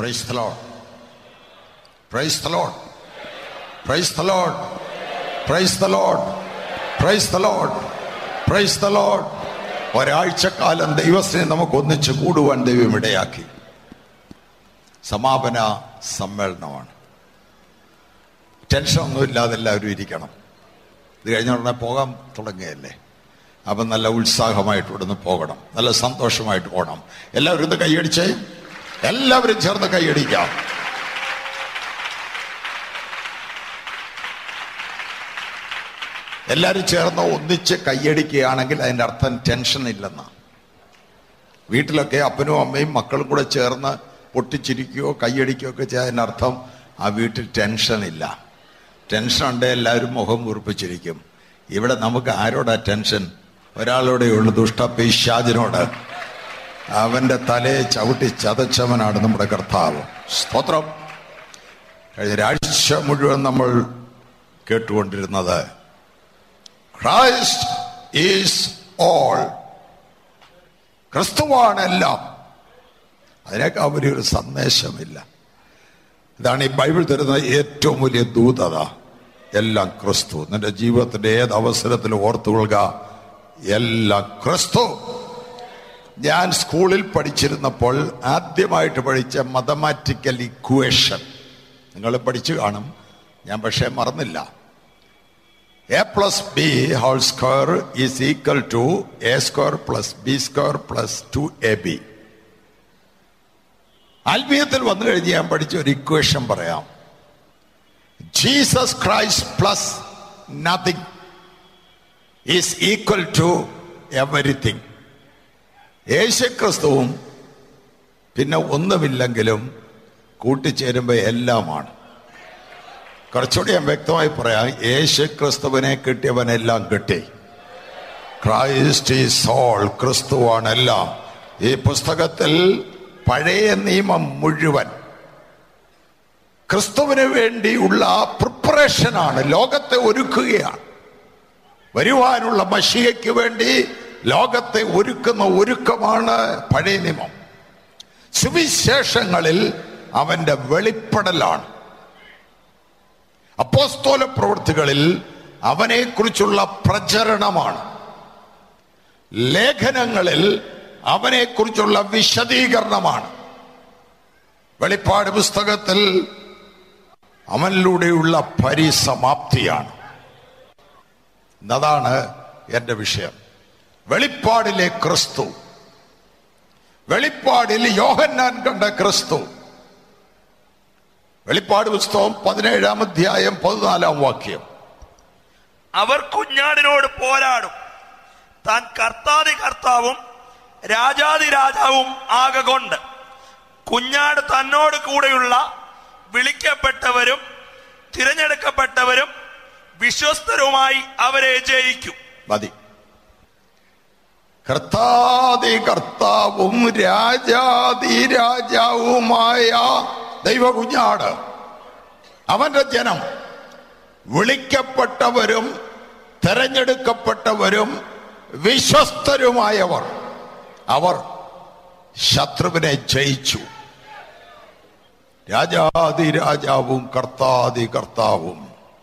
Price the Lord. Praise the Lord. Praise the Lord. Praise the Lord. Praise the Lord. Praise the Lord. ഒരാഴ്ചക്കാലം ദൈവത്തിനെ നമുക്ക് ഒന്നിച്ച് കൂടുവാൻ ദൈവം ഇടയാക്കി സമാപന സമ്മേളനമാണ് ടെൻഷൻ ഒന്നുമില്ലാതെ എല്ലാവരും ഇരിക്കണം ഇത് കഴിഞ്ഞ ഉടനെ പോകാൻ തുടങ്ങുകയല്ലേ അപ്പം നല്ല ഉത്സാഹമായിട്ട് ഇവിടുന്ന് പോകണം നല്ല സന്തോഷമായിട്ട് പോകണം എല്ലാവരും ഇത് കൈയടിച്ചേ എല്ലാവരും ചേർന്ന് കൈയടിക്കാം എല്ലാവരും ചേർന്ന് ഒന്നിച്ച് കൈയടിക്കുകയാണെങ്കിൽ അതിൻ്റെ അർത്ഥം ടെൻഷൻ ഇല്ലെന്നാ വീട്ടിലൊക്കെ അപ്പനും അമ്മയും മക്കളും കൂടെ ചേർന്ന് പൊട്ടിച്ചിരിക്കുകയോ കൈയടിക്കുകയോ ഒക്കെ ചെയ്തതിൻ്റെ അർത്ഥം ആ വീട്ടിൽ ടെൻഷൻ ഇല്ല ടെൻഷൻ ഉണ്ട് എല്ലാവരും മുഖം കുറിപ്പിച്ചിരിക്കും ഇവിടെ നമുക്ക് ആരോടാ ടെൻഷൻ ഒരാളോടെ ഉള്ളു ദുഷ്ട പിശാചിനോട് അവന്റെ തലയെ ചവിട്ടി ചതച്ചവനാണ് നമ്മുടെ കർത്താവ് സ്തോത്രം കഴിഞ്ഞ ഒരാഴ്ച മുഴുവൻ നമ്മൾ കേട്ടുകൊണ്ടിരുന്നത് ക്രൈസ്റ്റ് ഈസ് ഓൾ ക്രിസ്തുവാണ് എല്ലാം അതിനേക്കാൾ വലിയൊരു സന്ദേശമില്ല ഇതാണ് ഈ ബൈബിൾ തരുന്ന ഏറ്റവും വലിയ ദൂതത എല്ലാം ക്രിസ്തു നിന്റെ ജീവിതത്തിന്റെ ഏത് അവസരത്തിലും ഓർത്തുകൊള്ളുക എല്ലാം ക്രിസ്തു ഞാൻ സ്കൂളിൽ പഠിച്ചിരുന്നപ്പോൾ ആദ്യമായിട്ട് പഠിച്ച മതമാറ്റിക്കൽ ഇക്വേഷൻ നിങ്ങൾ പഠിച്ചു കാണും ഞാൻ പക്ഷേ മറന്നില്ല A plus B whole square is equal to A square plus B square plus two A B ആത്മീയത്തിൽ വന്നു കഴിഞ്ഞ് ഞാൻ പഠിച്ച ഒരു ഇക്വേഷൻ പറയാം Jesus Christ plus nothing is equal to everything യേശുക്രിസ്തുവും പിന്നെ ഒന്നുമില്ലെങ്കിലും കൂട്ടിച്ചേരുമ്പോൾ എല്ലാമാണ് കുറച്ചുകൂടി ഞാൻ വ്യക്തമായി പറയാം യേശു ക്രിസ്തുവിനെ കിട്ടിയവനെല്ലാം കിട്ടി ക്രൈസ്റ്റ് ഈസ് ഓൾ ക്രിസ്തുവാണ് എല്ലാം ഈ പുസ്തകത്തിൽ പഴയ നിയമം മുഴുവൻ ക്രിസ്തുവിന് വേണ്ടിയുള്ള പ്രിപ്പറേഷനാണ് ലോകത്തെ ഒരുക്കുകയാണ് വരുവാനുള്ള മഷികയ്ക്ക് വേണ്ടി ലോകത്തെ ഒരുക്കുന്ന ഒരുക്കമാണ് പഴയ നിയമം സുവിശേഷങ്ങളിൽ അവന്റെ വെളിപ്പെടലാണ് അപ്പോസ്തോല പ്രവൃത്തികളിൽ അവനെക്കുറിച്ചുള്ള പ്രചരണമാണ് ലേഖനങ്ങളിൽ അവനെക്കുറിച്ചുള്ള വിശദീകരണമാണ് വെളിപ്പാട് പുസ്തകത്തിൽ അവനിലൂടെയുള്ള പരിസമാപ്തിയാണ് അതാണ് എൻ്റെ വിഷയം വെളിപ്പാടിലെ ക്രിസ്തു വെളിപ്പാടിൽ യോഹന്നാൻ കണ്ട ക്രിസ്തു വെളിപ്പാട് പുസ്തകം പതിനേഴാം അധ്യായം പതിനാലാം വാക്യം അവർ കുഞ്ഞാടിനോട് പോരാടും താൻ കർത്താതി കർത്താവും രാജാതി രാജാവും ആകൊണ്ട് കുഞ്ഞാട് തന്നോട് കൂടെയുള്ള വിളിക്കപ്പെട്ടവരും തിരഞ്ഞെടുക്കപ്പെട്ടവരും വിശ്വസ്തരുമായി അവരെ ജയിക്കും മതി കർത്താതി കർത്താവും രാജാതി രാജാവുമായ ദൈവ കുഞ്ഞാട് അവന്റെ ജനം വിളിക്കപ്പെട്ടവരും തെരഞ്ഞെടുക്കപ്പെട്ടവരും വിശ്വസ്തരുമായവർ അവർ ശത്രുവിനെ ജയിച്ചു രാജാതി രാജാവും കർത്താതി കർത്താവും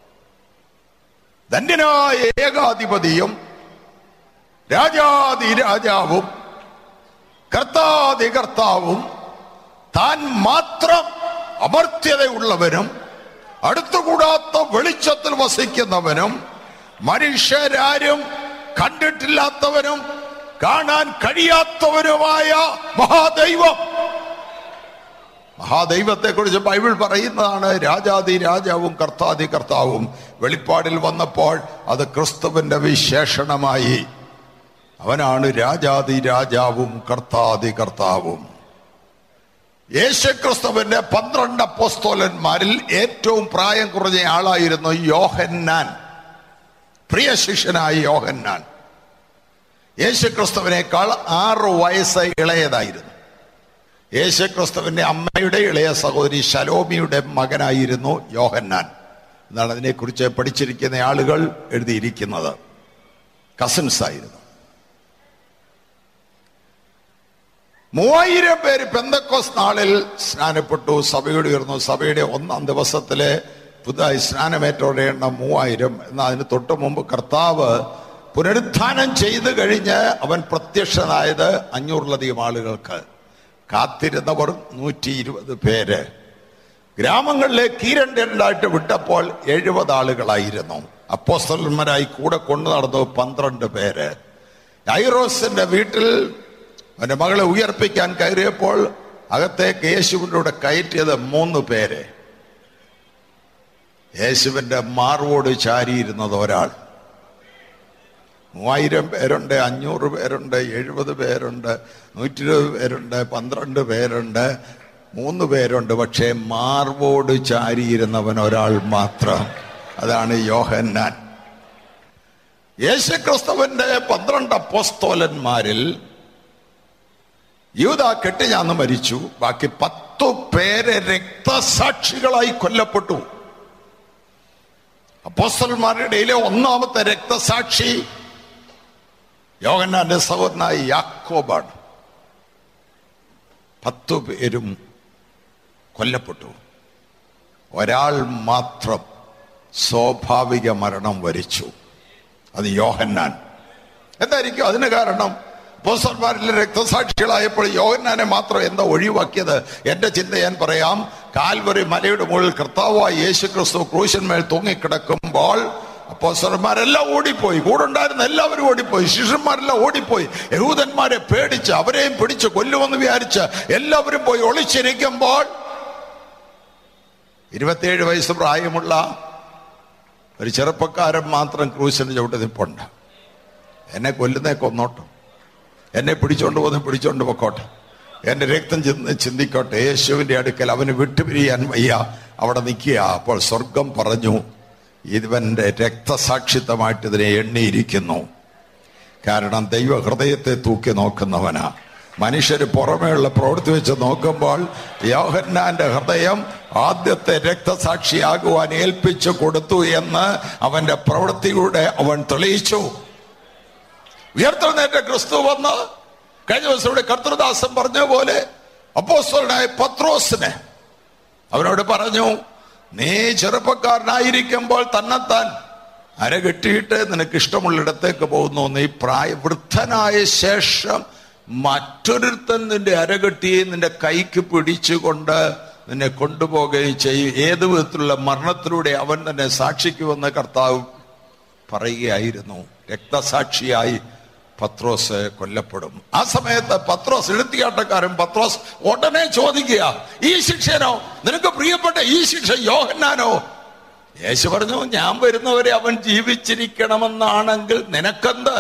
ധന്യനായ ഏകാധിപതിയും രാജാതി രാജാവും കർത്താതി കർത്താവും താൻ മാത്രം അമർത്യതയുള്ളവനും അടുത്തുകൂടാത്ത വെളിച്ചത്തിൽ വസിക്കുന്നവനും മനുഷ്യരാരും കണ്ടിട്ടില്ലാത്തവനും കാണാൻ കഴിയാത്തവനുമായ മഹാദൈവം മഹാദൈവത്തെ കുറിച്ച് ബൈബിൾ പറയുന്നതാണ് രാജാതി രാജാവും കർത്താതി കർത്താവും വെളിപ്പാടിൽ വന്നപ്പോൾ അത് ക്രിസ്തുവിന്റെ വിശേഷണമായി അവനാണ് രാജാതി രാജാവും കർത്താതി കർത്താവും യേശുക്രിസ്തുവിന്റെ പന്ത്രണ്ട് അപ്പോസ്തോലന്മാരിൽ ഏറ്റവും പ്രായം കുറഞ്ഞ ആളായിരുന്നു യോഹന്നാൻ പ്രിയ ശിഷ്യനായ യോഹന്നാൻ യേശുക്രിസ്തുവിനേക്കാൾ ആറ് വയസ്സ് ഇളയതായിരുന്നു യേശുക്രിസ്തുവിന്റെ അമ്മയുടെ ഇളയ സഹോദരി ശലോമിയുടെ മകനായിരുന്നു യോഹന്നാൻ എന്നാണ് അതിനെക്കുറിച്ച് പഠിച്ചിരിക്കുന്ന ആളുകൾ എഴുതിയിരിക്കുന്നത് കസിൻസ് ആയിരുന്നു മൂവായിരം പേര് പെന്തക്കോസ് നാളിൽ സ്നാനപ്പെട്ടു സഭയുടെ ഉയർന്നു സഭയുടെ ഒന്നാം ദിവസത്തിലെ പുതുതായി സ്നാനമേറ്റവരുടെ എണ്ണം മൂവായിരം എന്നാൽ അതിന് തൊട്ട് മുമ്പ് കർത്താവ് പുനരുത്ഥാനം ചെയ്തു കഴിഞ്ഞ് അവൻ പ്രത്യക്ഷനായത് അഞ്ഞൂറിലധികം ആളുകൾക്ക് കാത്തിരുന്നവർ നൂറ്റി ഇരുപത് പേര് ഗ്രാമങ്ങളിലേക്ക് ഈ രണ്ട് രണ്ടായിട്ട് വിട്ടപ്പോൾ എഴുപത് ആളുകളായിരുന്നു അപ്പോസ്തലന്മാരായി കൂടെ കൊണ്ടു നടന്നു പന്ത്രണ്ട് പേര് ഐറോസിന്റെ വീട്ടിൽ അവന്റെ മകളെ ഉയർപ്പിക്കാൻ കയറിയപ്പോൾ അകത്തേക്ക് യേശുവിൻ്റെ കൂടെ കയറ്റിയത് മൂന്ന് പേര് യേശുവിന്റെ മാർവോട് ചാരിയിരുന്നത് ഒരാൾ മൂവായിരം പേരുണ്ട് അഞ്ഞൂറ് പേരുണ്ട് എഴുപത് പേരുണ്ട് നൂറ്റി ഇരുപത് പേരുണ്ട് പന്ത്രണ്ട് പേരുണ്ട് മൂന്ന് പേരുണ്ട് പക്ഷേ മാർവോട് ചാരിയിരുന്നവൻ ഒരാൾ മാത്രം അതാണ് യോഹന്നാൻ യേശുക്രിസ്തുവിന്റെ പന്ത്രണ്ട് അപ്പോസ്തോലന്മാരിൽ യൂത കെട്ടിഞ്ഞാന്ന് മരിച്ചു ബാക്കി പത്തു പേര് രക്തസാക്ഷികളായി കൊല്ലപ്പെട്ടു അപ്പോസ്തലന്മാരുടെ ഇടയിലെ ഒന്നാമത്തെ രക്തസാക്ഷി യോഗന്നാന്റെ സഹോദരനായ യാക്കോബാണ് പത്തു പേരും കൊല്ലപ്പെട്ടു ഒരാൾ മാത്രം സ്വാഭാവിക മരണം വരിച്ചു അത് യോഹന്നാൻ എന്തായിരിക്കും അതിന് കാരണം പോസ്റ്റർമാരിലെ രക്തസാക്ഷികളായപ്പോൾ യോഹന്നാനെ മാത്രം എന്താ ഒഴിവാക്കിയത് എന്റെ ചിന്ത ഞാൻ പറയാം കാൽവറി മലയുടെ മുകളിൽ കർത്താവായ യേശു ക്രിസ്തു ക്രൂശന്മേൽ തൂങ്ങിക്കിടക്കുമ്പോൾ അപ്പോസ്റ്റർമാരെല്ലാം ഓടിപ്പോയി കൂടെ ഉണ്ടായിരുന്ന എല്ലാവരും ഓടിപ്പോയി ശിഷ്യന്മാരെല്ലാം ഓടിപ്പോയി യഹൂദന്മാരെ പേടിച്ച് അവരെയും പിടിച്ച് കൊല്ലുമെന്ന് വിചാരിച്ച് എല്ലാവരും പോയി ഒളിച്ചിരിക്കുമ്പോൾ ഇരുപത്തിയേഴ് വയസ്സ് പ്രായമുള്ള ഒരു ചെറുപ്പക്കാരൻ മാത്രം ക്രൂശിന് ചവിട്ടി നിപ്പുണ്ട് എന്നെ കൊല്ലുന്നേ കൊന്നോട്ടെ എന്നെ പിടിച്ചോണ്ട് പോകുന്ന പിടിച്ചോണ്ട് പൊക്കോട്ടെ എന്റെ രക്തം ചിന്തി ചിന്തിക്കോട്ടെ യേശുവിന്റെ അടുക്കൽ അവന് വിട്ടുപിരിയാൻ വയ്യ അവിടെ നിൽക്കുക അപ്പോൾ സ്വർഗം പറഞ്ഞു ഇവന്റെ രക്തസാക്ഷിത്വമായിട്ട് ഇതിനെ എണ്ണിയിരിക്കുന്നു കാരണം ദൈവ ഹൃദയത്തെ തൂക്കി നോക്കുന്നവനാ മനുഷ്യര് പുറമേയുള്ള പ്രവൃത്തി വെച്ച് നോക്കുമ്പോൾ യോഹന്നാന്റെ ഹൃദയം ആദ്യത്തെ രക്തസാക്ഷിയാകുവാൻ ഏൽപ്പിച്ചു കൊടുത്തു എന്ന് അവന്റെ പ്രവൃത്തിയുടെ അവൻ തെളിയിച്ചു ഉയർത്തെഴുന്നേറ്റ ക്രിസ്തു വന്ന് കഴിഞ്ഞ ദിവസം ഇവിടെ കർത്തൃദാസൻ പറഞ്ഞ പോലെ അപ്പോസ്തലനായ പത്രോസിനെ അവനോട് പറഞ്ഞു നീ ചെറുപ്പക്കാരനായിരിക്കുമ്പോൾ തന്നെത്താൻ അരകെട്ടിയിട്ട് നിനക്ക് ഇഷ്ടമുള്ളിടത്തേക്ക് പോകുന്നു നീ പ്രായ വൃദ്ധനായ ശേഷം മറ്റൊരുത്തൻ നിന്റെ അരകെട്ടിയെ നിന്റെ കൈക്ക് പിടിച്ചുകൊണ്ട് നിന്നെ കൊണ്ടുപോവുകയും ചെയ്യും ഏത് വിധത്തിലുള്ള മരണത്തിലൂടെ അവൻ തന്നെ സാക്ഷിക്കുമെന്ന് കർത്താവ് പറയുകയായിരുന്നു രക്തസാക്ഷിയായി പത്രോസ് കൊല്ലപ്പെടും ആ സമയത്ത് പത്രോസ് എഴുത്തിയാട്ടക്കാരൻ പത്രോസ് ഉടനെ ചോദിക്കുക ഈ ശിക്ഷനോ നിനക്ക് പ്രിയപ്പെട്ട ഈ ശിക്ഷ യോഹന്നാനോ യേശു പറഞ്ഞു ഞാൻ വരുന്നവരെ അവൻ ജീവിച്ചിരിക്കണമെന്നാണെങ്കിൽ നിനക്കെന്ത്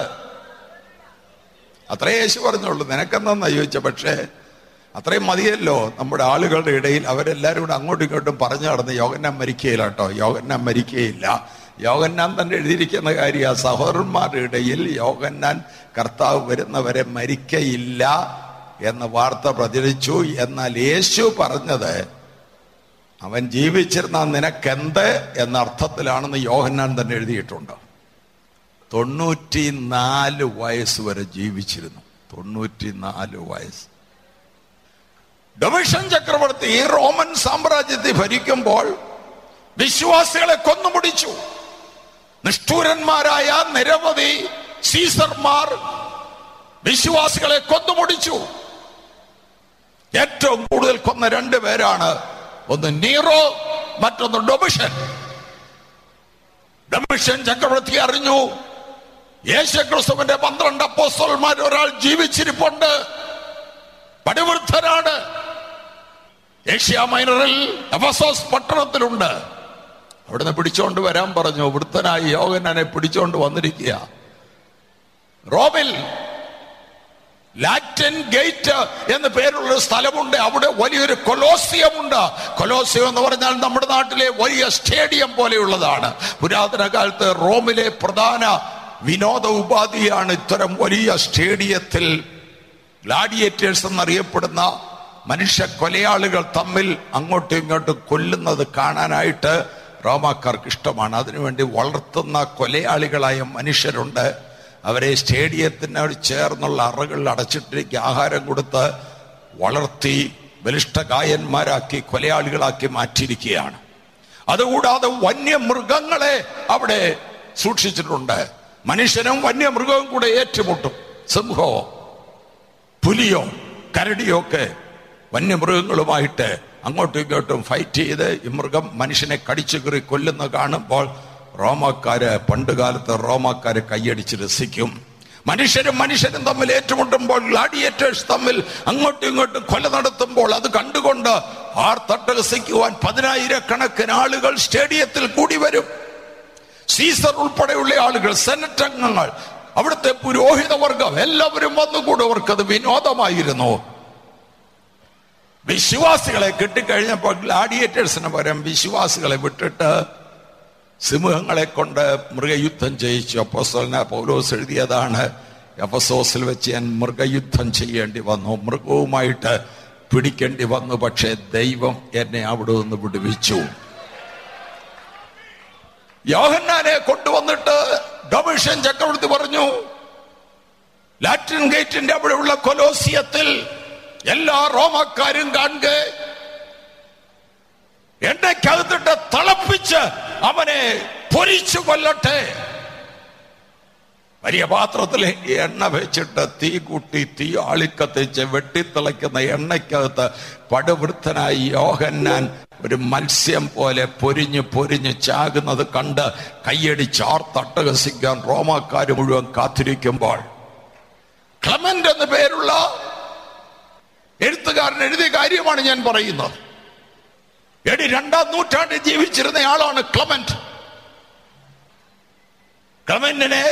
അത്രേ യേശു പറഞ്ഞുള്ളൂ നിനക്കെന്താ ചോദിച്ച പക്ഷേ അത്രയും മതിയല്ലോ നമ്മുടെ ആളുകളുടെ ഇടയിൽ അവരെല്ലാവരും കൂടെ അങ്ങോട്ടും ഇങ്ങോട്ടും പറഞ്ഞു നടന്ന് യോഗന്നാൻ മരിക്കുകയില്ല കേട്ടോ യോഗന്നാൻ മരിക്കുകയില്ല യോഗന്നാൻ തന്നെ എഴുതിയിരിക്കുന്ന കാര്യം ആ സഹോദരന്മാരുടെ ഇടയിൽ യോഗന്നാൻ കർത്താവ് വരുന്നവരെ മരിക്കയില്ല എന്ന വാർത്ത പ്രചരിച്ചു എന്നാൽ യേശു പറഞ്ഞത് അവൻ ജീവിച്ചിരുന്ന നിനക്കെന്ത് എന്ന അർത്ഥത്തിലാണെന്ന് യോഹന്നാൻ തന്നെ എഴുതിയിട്ടുണ്ട് തൊണ്ണൂറ്റി നാല് വയസ്സ് വരെ ജീവിച്ചിരുന്നു തൊണ്ണൂറ്റി നാല് വയസ്സ് ഡൊമിഷൻ ചക്രവർത്തി ഈ റോമൻ സാമ്രാജ്യത്തെ ഭരിക്കുമ്പോൾ വിശ്വാസികളെ കൊന്നുമുടിച്ചു നിഷ്ഠൂരന്മാരായ നിരവധി സീസർമാർ വിശ്വാസികളെ കൊന്നുമുടിച്ചു ഏറ്റവും കൂടുതൽ കൊന്ന രണ്ട് പേരാണ് ഒന്ന് നീറോ മറ്റൊന്ന് ഡൊമിഷൻ ഡൊമിഷൻ ചക്രവർത്തി അറിഞ്ഞു യേശുക്രിസ്തുവിന്റെ പന്ത്രണ്ട് അപ്പോസ്തലന്മാർ ഒരാൾ ജീവിച്ചിരിപ്പുണ്ട് പടിവൃദ്ധനാണ് ഏഷ്യ മൈനറിൽ എഫസോസ് പട്ടണത്തിലുണ്ട് അവിടുന്ന് പിടിച്ചോണ്ട് വരാൻ പറഞ്ഞു വൃത്തനായി യോഗനാനെ പിടിച്ചോണ്ട് വന്നിരിക്കുക റോമിൽ ലാറ്റിൻ ഗേറ്റ് എന്ന് പേരുള്ള ഒരു സ്ഥലമുണ്ട് അവിടെ വലിയൊരു കൊലോസിയമുണ്ട് കൊലോസിയം എന്ന് പറഞ്ഞാൽ നമ്മുടെ നാട്ടിലെ വലിയ സ്റ്റേഡിയം പോലെയുള്ളതാണ് പുരാതന കാലത്ത് റോമിലെ പ്രധാന വിനോദ ഉപാധിയാണ് ഇത്തരം വലിയ സ്റ്റേഡിയത്തിൽ ഗ്ലാഡിയേറ്റേഴ്സ് എന്നറിയപ്പെടുന്ന മനുഷ്യ കൊലയാളികൾ തമ്മിൽ അങ്ങോട്ടും ഇങ്ങോട്ടും കൊല്ലുന്നത് കാണാനായിട്ട് റോമാക്കാർക്ക് ഇഷ്ടമാണ് അതിനുവേണ്ടി വളർത്തുന്ന കൊലയാളികളായ മനുഷ്യരുണ്ട് അവരെ സ്റ്റേഡിയത്തിനോട് ചേർന്നുള്ള അറകളിൽ അടച്ചിട്ടിരിക്കുക ആഹാരം കൊടുത്ത് വളർത്തി ബലിഷ്ഠകായന്മാരാക്കി കൊലയാളികളാക്കി മാറ്റിയിരിക്കുകയാണ് അതുകൂടാതെ വന്യമൃഗങ്ങളെ അവിടെ സൂക്ഷിച്ചിട്ടുണ്ട് മനുഷ്യനും വന്യമൃഗവും കൂടെ ഏറ്റുമുട്ടും സിംഹമോ പുലിയോ കരടിയോ ഒക്കെ വന്യമൃഗങ്ങളുമായിട്ട് അങ്ങോട്ടും ഇങ്ങോട്ടും ഫൈറ്റ് ചെയ്ത് ഈ മൃഗം മനുഷ്യനെ കടിച്ചു കീറി കൊല്ലുന്ന കാണുമ്പോൾ റോമാക്കാര് പണ്ട് കാലത്ത് റോമാക്കാര് കൈയടിച്ച് രസിക്കും മനുഷ്യരും മനുഷ്യരും തമ്മിൽ ഏറ്റുമുട്ടുമ്പോൾ ഗ്ലാഡിയേറ്റേഴ്സ് തമ്മിൽ അങ്ങോട്ടും ഇങ്ങോട്ടും കൊല നടത്തുമ്പോൾ അത് കണ്ടുകൊണ്ട് ആർ തട്ടഹസിക്കുവാൻ പതിനായിരക്കണക്കിന് ആളുകൾ സ്റ്റേഡിയത്തിൽ കൂടി വരും സീസർ ഉൾപ്പെടെയുള്ള ആളുകൾ സെനറ്റ് അംഗങ്ങൾ അവിടുത്തെ പുരോഹിത വർഗം എല്ലാവരും വന്നുകൂടെ അവർക്കത് വിനോദമായിരുന്നു വിശ്വാസികളെ കിട്ടിക്കഴിഞ്ഞപ്പോൾ ഗ്ലാഡിയേറ്റേഴ്സിന് പകരം വിശ്വാസികളെ വിട്ടിട്ട് സിംഹങ്ങളെ കൊണ്ട് മൃഗയുദ്ധം ചെയ്യിച്ചു അപ്പോസ്തലന പൗലോസ് എഴുതിയതാണ് എഫസോസിൽ വെച്ച് ഞാൻ മൃഗയുദ്ധം ചെയ്യേണ്ടി വന്നു മൃഗവുമായിട്ട് പിടിക്കേണ്ടി വന്നു പക്ഷേ ദൈവം എന്നെ അവിടെ നിന്ന് വിടുവിച്ചു യോഹന്നാനെ കൊണ്ടുവന്നിട്ട് ഡൊമിഷൻ ചക്രവർത്തി പറഞ്ഞു ലാറ്റിൻ ഗേറ്റിന്റെ അവിടെയുള്ള കൊലോസിയത്തിൽ എല്ലാ റോമക്കാരും കാണുക എണ്ണയ്ക്കകത്തിട്ട് തിളപ്പിച്ച് അവനെ പൊരിച്ചു കൊല്ലട്ടെ വലിയ പാത്രത്തിൽ എണ്ണ വെച്ചിട്ട് തീ കൂട്ടി തീ ആളിക്കത്തിച്ച് വെട്ടിത്തിളയ്ക്കുന്ന എണ്ണയ്ക്കകത്ത് പടുവൃത്തനായി യോഹന്നാൻ ഒരു മത്സ്യം പോലെ പൊരിഞ്ഞ് പൊരിഞ്ഞ് ചാകുന്നത് കണ്ട് കയ്യടിച്ച് ആർത്തട്ടഹസിക്കാൻ റോമാക്കാർ മുഴുവൻ കാത്തിരിക്കുമ്പോൾ ക്ലമന്റ് എന്ന പേരുള്ള എഴുത്തുകാരൻ എഴുതിയ കാര്യമാണ് ഞാൻ പറയുന്നത് എടി രണ്ടാം നൂറ്റാണ്ടിൽ ജീവിച്ചിരുന്ന ആളാണ് ക്ലമന്റ് ക്ലമന്റിനെ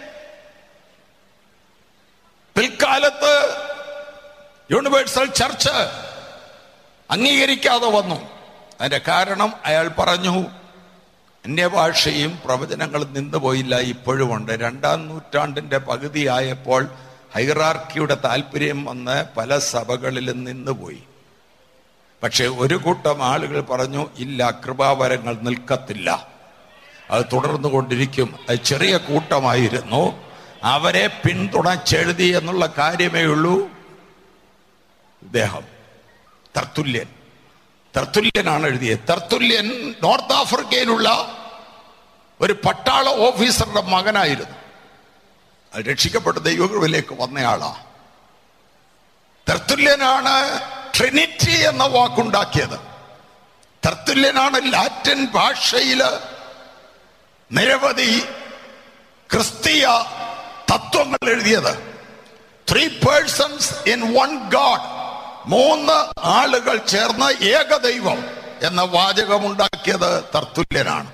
പിൽക്കാലത്ത് യൂണിവേഴ്സൽ ചർച്ച് അംഗീകരിക്കാതെ വന്നു അതിന്റെ കാരണം അയാൾ പറഞ്ഞു അന്യഭാഷയും പ്രവചനങ്ങളും നിന്നുപോയില്ല ഇപ്പോഴുമുണ്ട് രണ്ടാം നൂറ്റാണ്ടിന്റെ പകുതിയായപ്പോൾ ഹൈറാർക്കിയുടെ താല്പര്യം വന്ന് പല സഭകളിലും നിന്നുപോയി പക്ഷെ ഒരു കൂട്ടം ആളുകൾ പറഞ്ഞു ഇല്ല കൃപാവരങ്ങൾ നിൽക്കത്തില്ല അത് തുടർന്നു കൊണ്ടിരിക്കും അത് ചെറിയ കൂട്ടമായിരുന്നു അവരെ പിന്തുണച്ചെഴുതി എന്നുള്ള കാര്യമേ ഉള്ളൂ ഇദ്ദേഹം തർത്തുല്യൻ തർത്തുല്യനാണ് എഴുതിയത് തർത്തുല്യൻ നോർത്ത് ആഫ്രിക്കയിലുള്ള ഒരു പട്ടാള ഓഫീസറുടെ മകനായിരുന്നു അത് രക്ഷിക്കപ്പെട്ട ദൈവകൃപയിലേക്ക് വന്നയാളാ തർത്തുല്യനാണ് ട്രിനിറ്റി എന്ന വാക്കുണ്ടാക്കിയത് തർത്തുല്യനാണ് ലാറ്റിൻ ഭാഷയില് നിരവധി ക്രിസ്തീയ തത്വങ്ങൾ എഴുതിയത് three persons in one God മൂന്ന് ആളുകൾ ചേർന്ന് ഏകദൈവം എന്ന വാചകമുണ്ടാക്കിയത് തർത്തുല്യനാണ്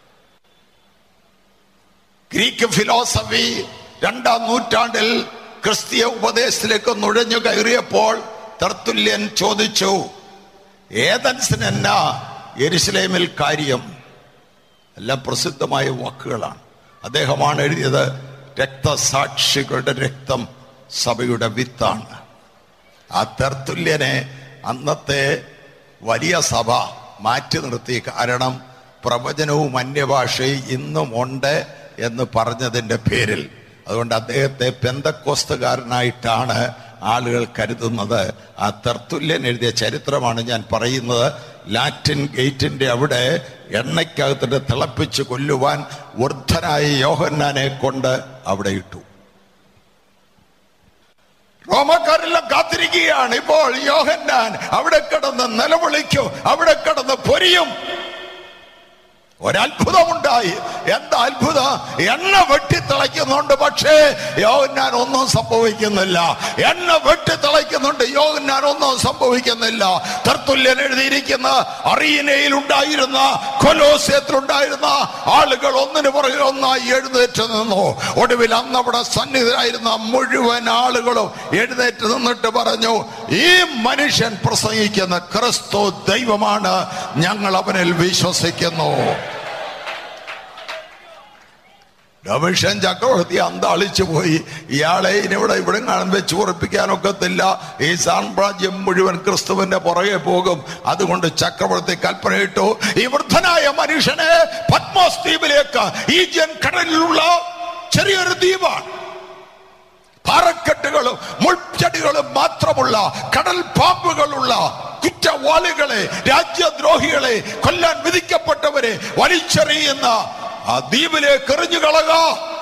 ഗ്രീക്ക് ഫിലോസഫി രണ്ടാം നൂറ്റാണ്ടിൽ ക്രിസ്തീയ ഉപദേശത്തിലേക്ക് നുഴഞ്ഞു കയറിയപ്പോൾ തർത്തുല്യൻ ചോദിച്ചു ഏതൻസിന് എന്നാ യെരുസലേമിൽ കാര്യം എല്ലാം പ്രസിദ്ധമായ വാക്കുകളാണ് അദ്ദേഹമാണ് എഴുതിയത് രക്തസാക്ഷികളുടെ രക്തം സഭയുടെ വിത്താണ് ആ തെർത്തുല്യനെ അന്നത്തെ വലിയ സഭ മാറ്റി നിർത്തി കാരണം പ്രവചനവും അന്യഭാഷയും ഇന്നും ഉണ്ട് എന്ന് പറഞ്ഞതിൻ്റെ പേരിൽ അതുകൊണ്ട് അദ്ദേഹത്തെ പെന്തക്കോസ്തുകാരനായിട്ടാണ് ആളുകൾ കരുതുന്നത് ആ തെർത്തുല്യൻ എഴുതിയ ചരിത്രമാണ് ഞാൻ പറയുന്നത് ലാറ്റിൻ ഗേറ്റിന്റെ അവിടെ എണ്ണയ്ക്കകത്തിട്ട് തിളപ്പിച്ച് കൊല്ലുവാൻ വൃദ്ധനായ യോഹന്നാനെ കൊണ്ട് അവിടെ ഇട്ടു റോമക്കാരെല്ലാം കാത്തിരിക്കുകയാണ് ഇപ്പോൾ യോഹന്നാൻ അവിടെ കിടന്ന് നിലവിളിക്കും അവിടെ കിടന്ന് പൊരിയും ഒരത്ഭുതമുണ്ടായി എന്താ അത്ഭുതം എണ്ണ വെട്ടിത്തിളയ്ക്കുന്നുണ്ട് പക്ഷേ യോഹന്നാൻ ഒന്നും സംഭവിക്കുന്നില്ല എണ്ണ വെട്ടിത്തിളയ്ക്കുന്നുണ്ട് യോഹന്നാൻ ഒന്നും സംഭവിക്കുന്നില്ല തർത്തുല്യൻ എഴുതിയിരിക്കുന്ന അറിയനയിൽ ഉണ്ടായിരുന്ന കൊലോസ്യത്തിൽ ഉണ്ടായിരുന്ന ആളുകൾ ഒന്നിനു പുറകെ ഒന്നായി എഴുന്നേറ്റ് നിന്നു ഒടുവിൽ അന്ന് അവിടെ സന്നിധരായിരുന്ന മുഴുവൻ ആളുകളും എഴുന്നേറ്റ് നിന്നിട്ട് പറഞ്ഞു ഈ മനുഷ്യൻ പ്രസംഗിക്കുന്ന ക്രിസ്തു ദൈവമാണ് ഞങ്ങൾ അവനിൽ വിശ്വസിക്കുന്നു രമേശൻ ചക്രവർത്തി അന്താളിച്ചു പോയി ഇയാളെ ഇനിവിടെ ഇവിടെ കാണും വെച്ച് ഉറപ്പിക്കാനൊക്കത്തില്ല ഈ സാമ്രാജ്യം മുഴുവൻ ക്രിസ്തുവിന്റെ പുറകെ പോകും അതുകൊണ്ട് ചക്രവർത്തി കൽപ്പനയിട്ടു ഈ വൃദ്ധനായ മനുഷ്യനെ പത്മോസ് ദ്വീപിലേക്ക് ഈജിയൻ കടലിലുള്ള ചെറിയൊരു ദ്വീപാണ് പാറക്കെട്ടുകളും മുൾച്ചെടികളും മാത്രമുള്ള കടൽ പാമ്പുകളുള്ള കുറ്റവാളികളെ രാജ്യദ്രോഹികളെ കൊല്ലാൻ വിധിക്കപ്പെട്ടവരെ വലിച്ചെറിയുന്ന ആ ദ്വീപിലേക്ക് എറിഞ്ഞു കളക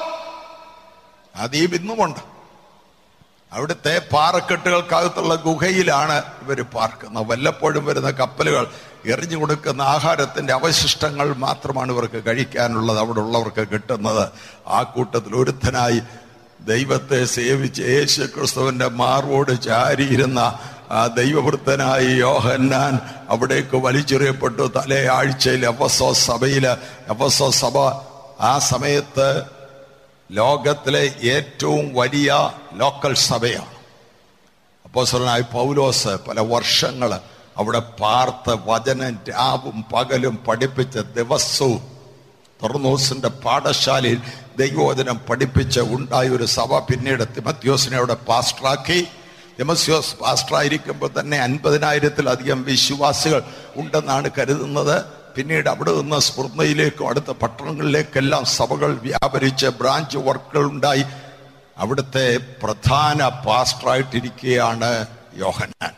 ആ ദ്വീപ് ഇന്നുമുണ്ട് അവിടുത്തെ പാറക്കെട്ടുകൾക്കകത്തുള്ള ഗുഹയിലാണ് ഇവർ പാർക്കുന്നത് വല്ലപ്പോഴും വരുന്ന കപ്പലുകൾ എറിഞ്ഞു കൊടുക്കുന്ന ആഹാരത്തിന്റെ അവശിഷ്ടങ്ങൾ മാത്രമാണ് ഇവർക്ക് കഴിക്കാനുള്ളത് അവിടെ ഉള്ളവർക്ക് കിട്ടുന്നത് ആ കൂട്ടത്തിൽ ഒരുത്തനായി ദൈവത്തെ സേവിച്ച് യേശു ക്രിസ്തുവിന്റെ മാർവോട് ചാരിയിരുന്ന ആ ദൈവവൃത്തനായി യോഹന്നാൻ അവിടേക്ക് വലിച്ചെറിയപ്പെട്ടു തലേ ആഴ്ചയിൽ എഫസോ സഭയില് എഫസോ സഭ ആ സമയത്ത് ലോകത്തിലെ ഏറ്റവും വലിയ ലോക്കൽ സഭയാണ് അപ്പോസ്തലനായ പൗലോസ് പല വർഷങ്ങൾ അവിടെ പാർത്ത് വചനം രാവും പകലും പഠിപ്പിച്ച ദിവസവും തൊർന്നോസിന്റെ പാഠശാലയിൽ ദൈവവചനം പഠിപ്പിച്ച് ഉണ്ടായ ഒരു സഭ പിന്നീട് തിമത്യോസിനെ അവിടെ പാസ്റ്ററാക്കി തിമസ്യോസ് പാസ്റ്ററായിരിക്കുമ്പോൾ തന്നെ അൻപതിനായിരത്തിലധികം വിശ്വാസികൾ ഉണ്ടെന്നാണ് കരുതുന്നത് പിന്നീട് അവിടെ നിന്ന് സ്ഫുർണയിലേക്കും അടുത്ത പട്ടണങ്ങളിലേക്കെല്ലാം സഭകൾ വ്യാപരിച്ച് ബ്രാഞ്ച് വർക്കുകൾ ഉണ്ടായി അവിടുത്തെ പ്രധാന പാസ്റ്ററായിട്ടിരിക്കുകയാണ് യോഹന്നാൻ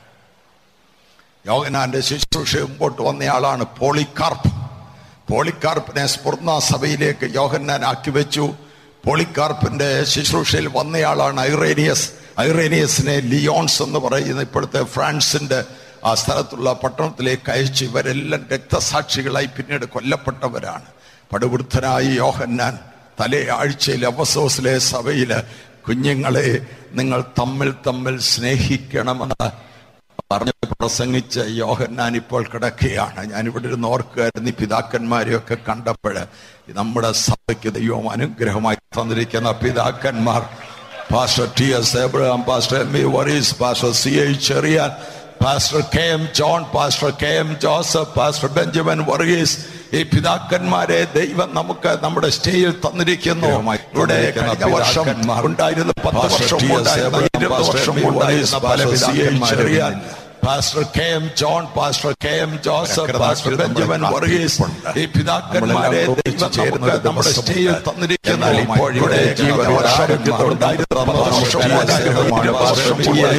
യോഹനാന്റെ ശുശ്രൂഷ മുമ്പോട്ട് വന്നയാളാണ് പോളിക്കാർപ്പ് പോളിക്കാർപ്പിനെ സ്ഫുർണ സഭയിലേക്ക് യോഹന്നാൻ ആക്കി വെച്ചു പോളിക്കാർപ്പിന്റെ ശുശ്രൂഷയിൽ വന്നയാളാണ് ഐറേനിയസ് ഐറേനിയസിനെ ലിയോൺസ് എന്ന് പറയുന്ന ഇപ്പോഴത്തെ ഫ്രാൻസിന്റെ ആ സ്ഥലത്തുള്ള പട്ടണത്തിലേക്ക് അയച്ചു ഇവരെല്ലാം രക്തസാക്ഷികളായി പിന്നീട് കൊല്ലപ്പെട്ടവരാണ് പടുവൃദ്ധനായി യോഹന്നാൻ തലേ ആഴ്ചയിൽ അവസോസിലെ സഭയില് കുഞ്ഞുങ്ങളെ നിങ്ങൾ തമ്മിൽ തമ്മിൽ സ്നേഹിക്കണമെന്ന് പറഞ്ഞ് പ്രസംഗിച്ച യോഹന്നാൻ ഇപ്പോൾ കിടക്കുകയാണ് ഞാൻ ഇവിടെ ഇരുന്ന് ഓർക്കുകയായിരുന്നു ഈ പിതാക്കന്മാരെയൊക്കെ കണ്ടപ്പോൾ നമ്മുടെ സഭയ്ക്ക് ദൈവം അനുഗ്രഹമായി തന്നിരിക്കുന്ന പിതാക്കന്മാർ pastor T S Abraham pastor M E Varees pastor C I Cherian pastor K M John pastor K M Joseph pastor Benjamin Varghese ഈ പിതാക്കന്മാരെ ദൈവം നമുക്ക് നമ്മുടെ സ്റ്റേയിൽ തന്നിരിക്കുന്നു ഇവിടെ കഴിഞ്ഞ വർഷം ഉണ്ടായിരുന്ന പത്ത് വർഷം ഉണ്ടായിരുന്ന ഇരുപത് വർഷം ഉണ്ടായിരുന്ന പല പിതാക്കന്മാരെയും pastor K M John pastor K M Joseph pastor Benjamin Varghese ഈ പിതാക്കന്മാരെ ദൈവം നമുക്ക് നമ്മുടെ സ്റ്റേയിൽ തന്നിരിക്കുന്ന ഇപ്പോൾ ഇവിടെ ജീവൻ ഉണ്ടായിരുന്ന പത്ത് വർഷം ഉണ്ടായിരുന്ന പാസ്റ്റർ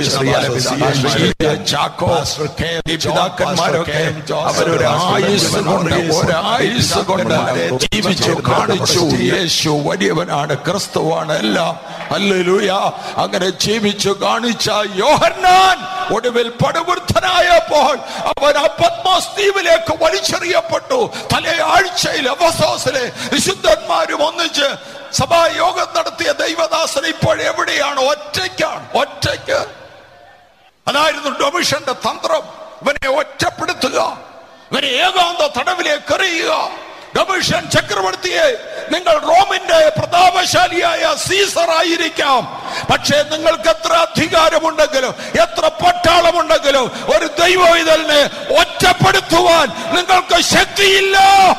ചാക്കോ ഈ പിതാക്കന്മാരൊക്കെ അവരൊരു ആയുസ് കൊണ്ട് ഒരായുസ് കൊണ്ട് ജീവിച്ചു കാണിച്ചു യേശു വലിയവനാണ് ക്രിസ്തുവാണ് എല്ലാം അല്ലേലൂയ അങ്ങനെ ജീവിച്ചു കാണിച്ച യോഹന്നാൻ ഒടുവിൽ പടുവൃദ്ധനായപ്പോൾ അവൻ ആ പത്മോസ് ദ്വീപിലേക്ക് വലിച്ചെറിയപ്പെട്ടു തലേ ആഴ്ചയിൽ അവസോസിലെ വിശുദ്ധന്മാരും ഒന്നിച്ച് സഭായോഗം നടത്തിയ ദൈവദാസൻ ഇപ്പോൾ എവിടെയാണ് ഒറ്റയ്ക്കാണ് ഒറ്റയ്ക്ക് അതായിരുന്നു ഡൊമിഷന്റെ തന്ത്രം ഇവനെ ഒറ്റപ്പെടുത്തുക ഇവനെ ഏകാന്ത തടവിലേക്ക് എറിയുക ഡൊമിഷൻ ചക്രവർത്തിയെ നിങ്ങൾ റോമിന്റെ പ്രതാപശാലിയായ സീസർ ആയിരിക്കാം പക്ഷേ നിങ്ങൾക്ക് എത്ര അധികാരമുണ്ടെങ്കിലും എത്ര പട്ടാളമുണ്ടെങ്കിലും ഒരു ദൈവ ഇതലിനെ ഒറ്റപ്പെടുത്തുവാൻ നിങ്ങൾക്ക് ശക്തിയില്ല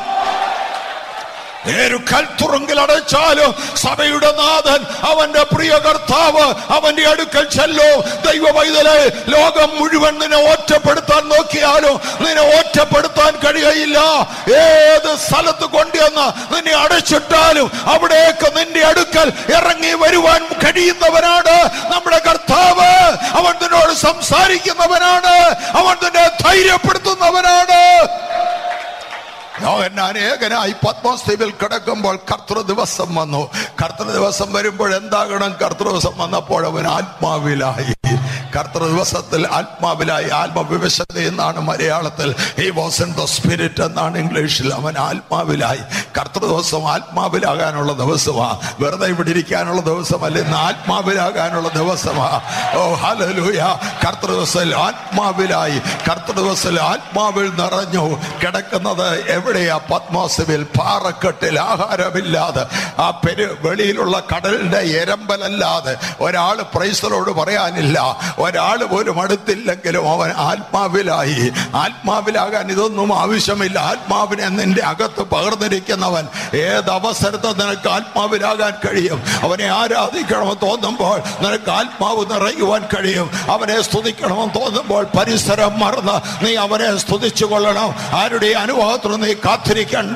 ഏരു കൽത്തുറുങ്കിൽ അടച്ചാലും സഭയുടെ നാഥൻ അവന്റെ പ്രിയ കർത്താവ് അവന്റെ അടുക്കൽ ചെല്ലോ ദൈവ പൈതലെ ലോകം മുഴുവൻ നിന്നെ ഒറ്റപ്പെടുത്താൻ നോക്കിയാലും നിന്നെ ഒറ്റപ്പെടുത്താൻ കഴിയയില്ല ഏത് സ്ഥലത്ത് കൊണ്ടുവന്ന് നിന്നെ അടച്ചിട്ടാലും അവിടേക്ക് നിന്റെ അടുക്കൽ ഇറങ്ങി വരുവാൻ കഴിയുന്നവനാണ് നമ്മുടെ കർത്താവ് അവൻ നിന്നോട് സംസാരിക്കുന്നവനാണ് അവൻ നിന്നെ ധൈര്യപ്പെടുത്തുന്നവനാണ് യോഹന്നാൻ ഏകനായി പത്മോസ് ദ്വീപിൽ കിടക്കുമ്പോൾ കർത്തൃ ദിവസം വന്നു കർത്തൃ ദിവസം വരുമ്പോൾ എന്താകണം കർത്തൃ ദിവസം വന്നപ്പോൾ അവൻ ആത്മാവിലായി കർത്തൃ ദിവസത്തിൽ ആത്മാവിലായി ആത്മവിവശത എന്നാണ് മലയാളത്തിൽ ഈ വാസ് ഇൻ ദ സ്പിരിറ്റ് എന്നാണ് ഇംഗ്ലീഷിൽ അവൻ ആത്മാവിലായി കർത്തൃ ദിവസം ആത്മാവിലാകാനുള്ള ദിവസമാ വെറുതെ ഇവിടെ ഇരിക്കാനുള്ള ദിവസമല്ല ഇന്ന് ആത്മാവിലാകാനുള്ള ദിവസമാ ഓ ഹലലൂയ കർത്തൃ ദിവസത്തിൽ ആത്മാവിലായി കർത്തൃ ദിവസത്തിൽ ആത്മാവിൽ നിറഞ്ഞു കിടക്കുന്നത് എവിടെയാ പത്മോസവിൽ പാറക്കെട്ടിൽ ആഹാരമില്ലാതെ ആ പെരു വെളിയിലുള്ള കടലിന്റെ എരമ്പലല്ലാതെ ഒരാൾ പ്രൈസറോട് പറയാനില്ല ഒരാൾ പോലും അടുത്തില്ലെങ്കിലും അവൻ ആത്മാവിലായി ആത്മാവിലാകാൻ ഇതൊന്നും ആവശ്യമില്ല ആത്മാവിനെ നിന്റെ അകത്ത് പകർന്നിരിക്കുന്നവൻ ഏത് അവസരത്തിൽ നിനക്ക് ആത്മാവിലാകാൻ കഴിയും അവനെ ആരാധിക്കണമെന്ന് തോന്നുമ്പോൾ നിനക്ക് ആത്മാവ് നിറയുവാൻ കഴിയും അവനെ സ്തുതിക്കണമെന്ന് തോന്നുമ്പോൾ പരിസരം മറന്ന് നീ അവനെ സ്തുതിച്ചു കൊള്ളണം ആരുടെ അനുഭവത്തിൽ നീ കാത്തിരിക്കണ്ട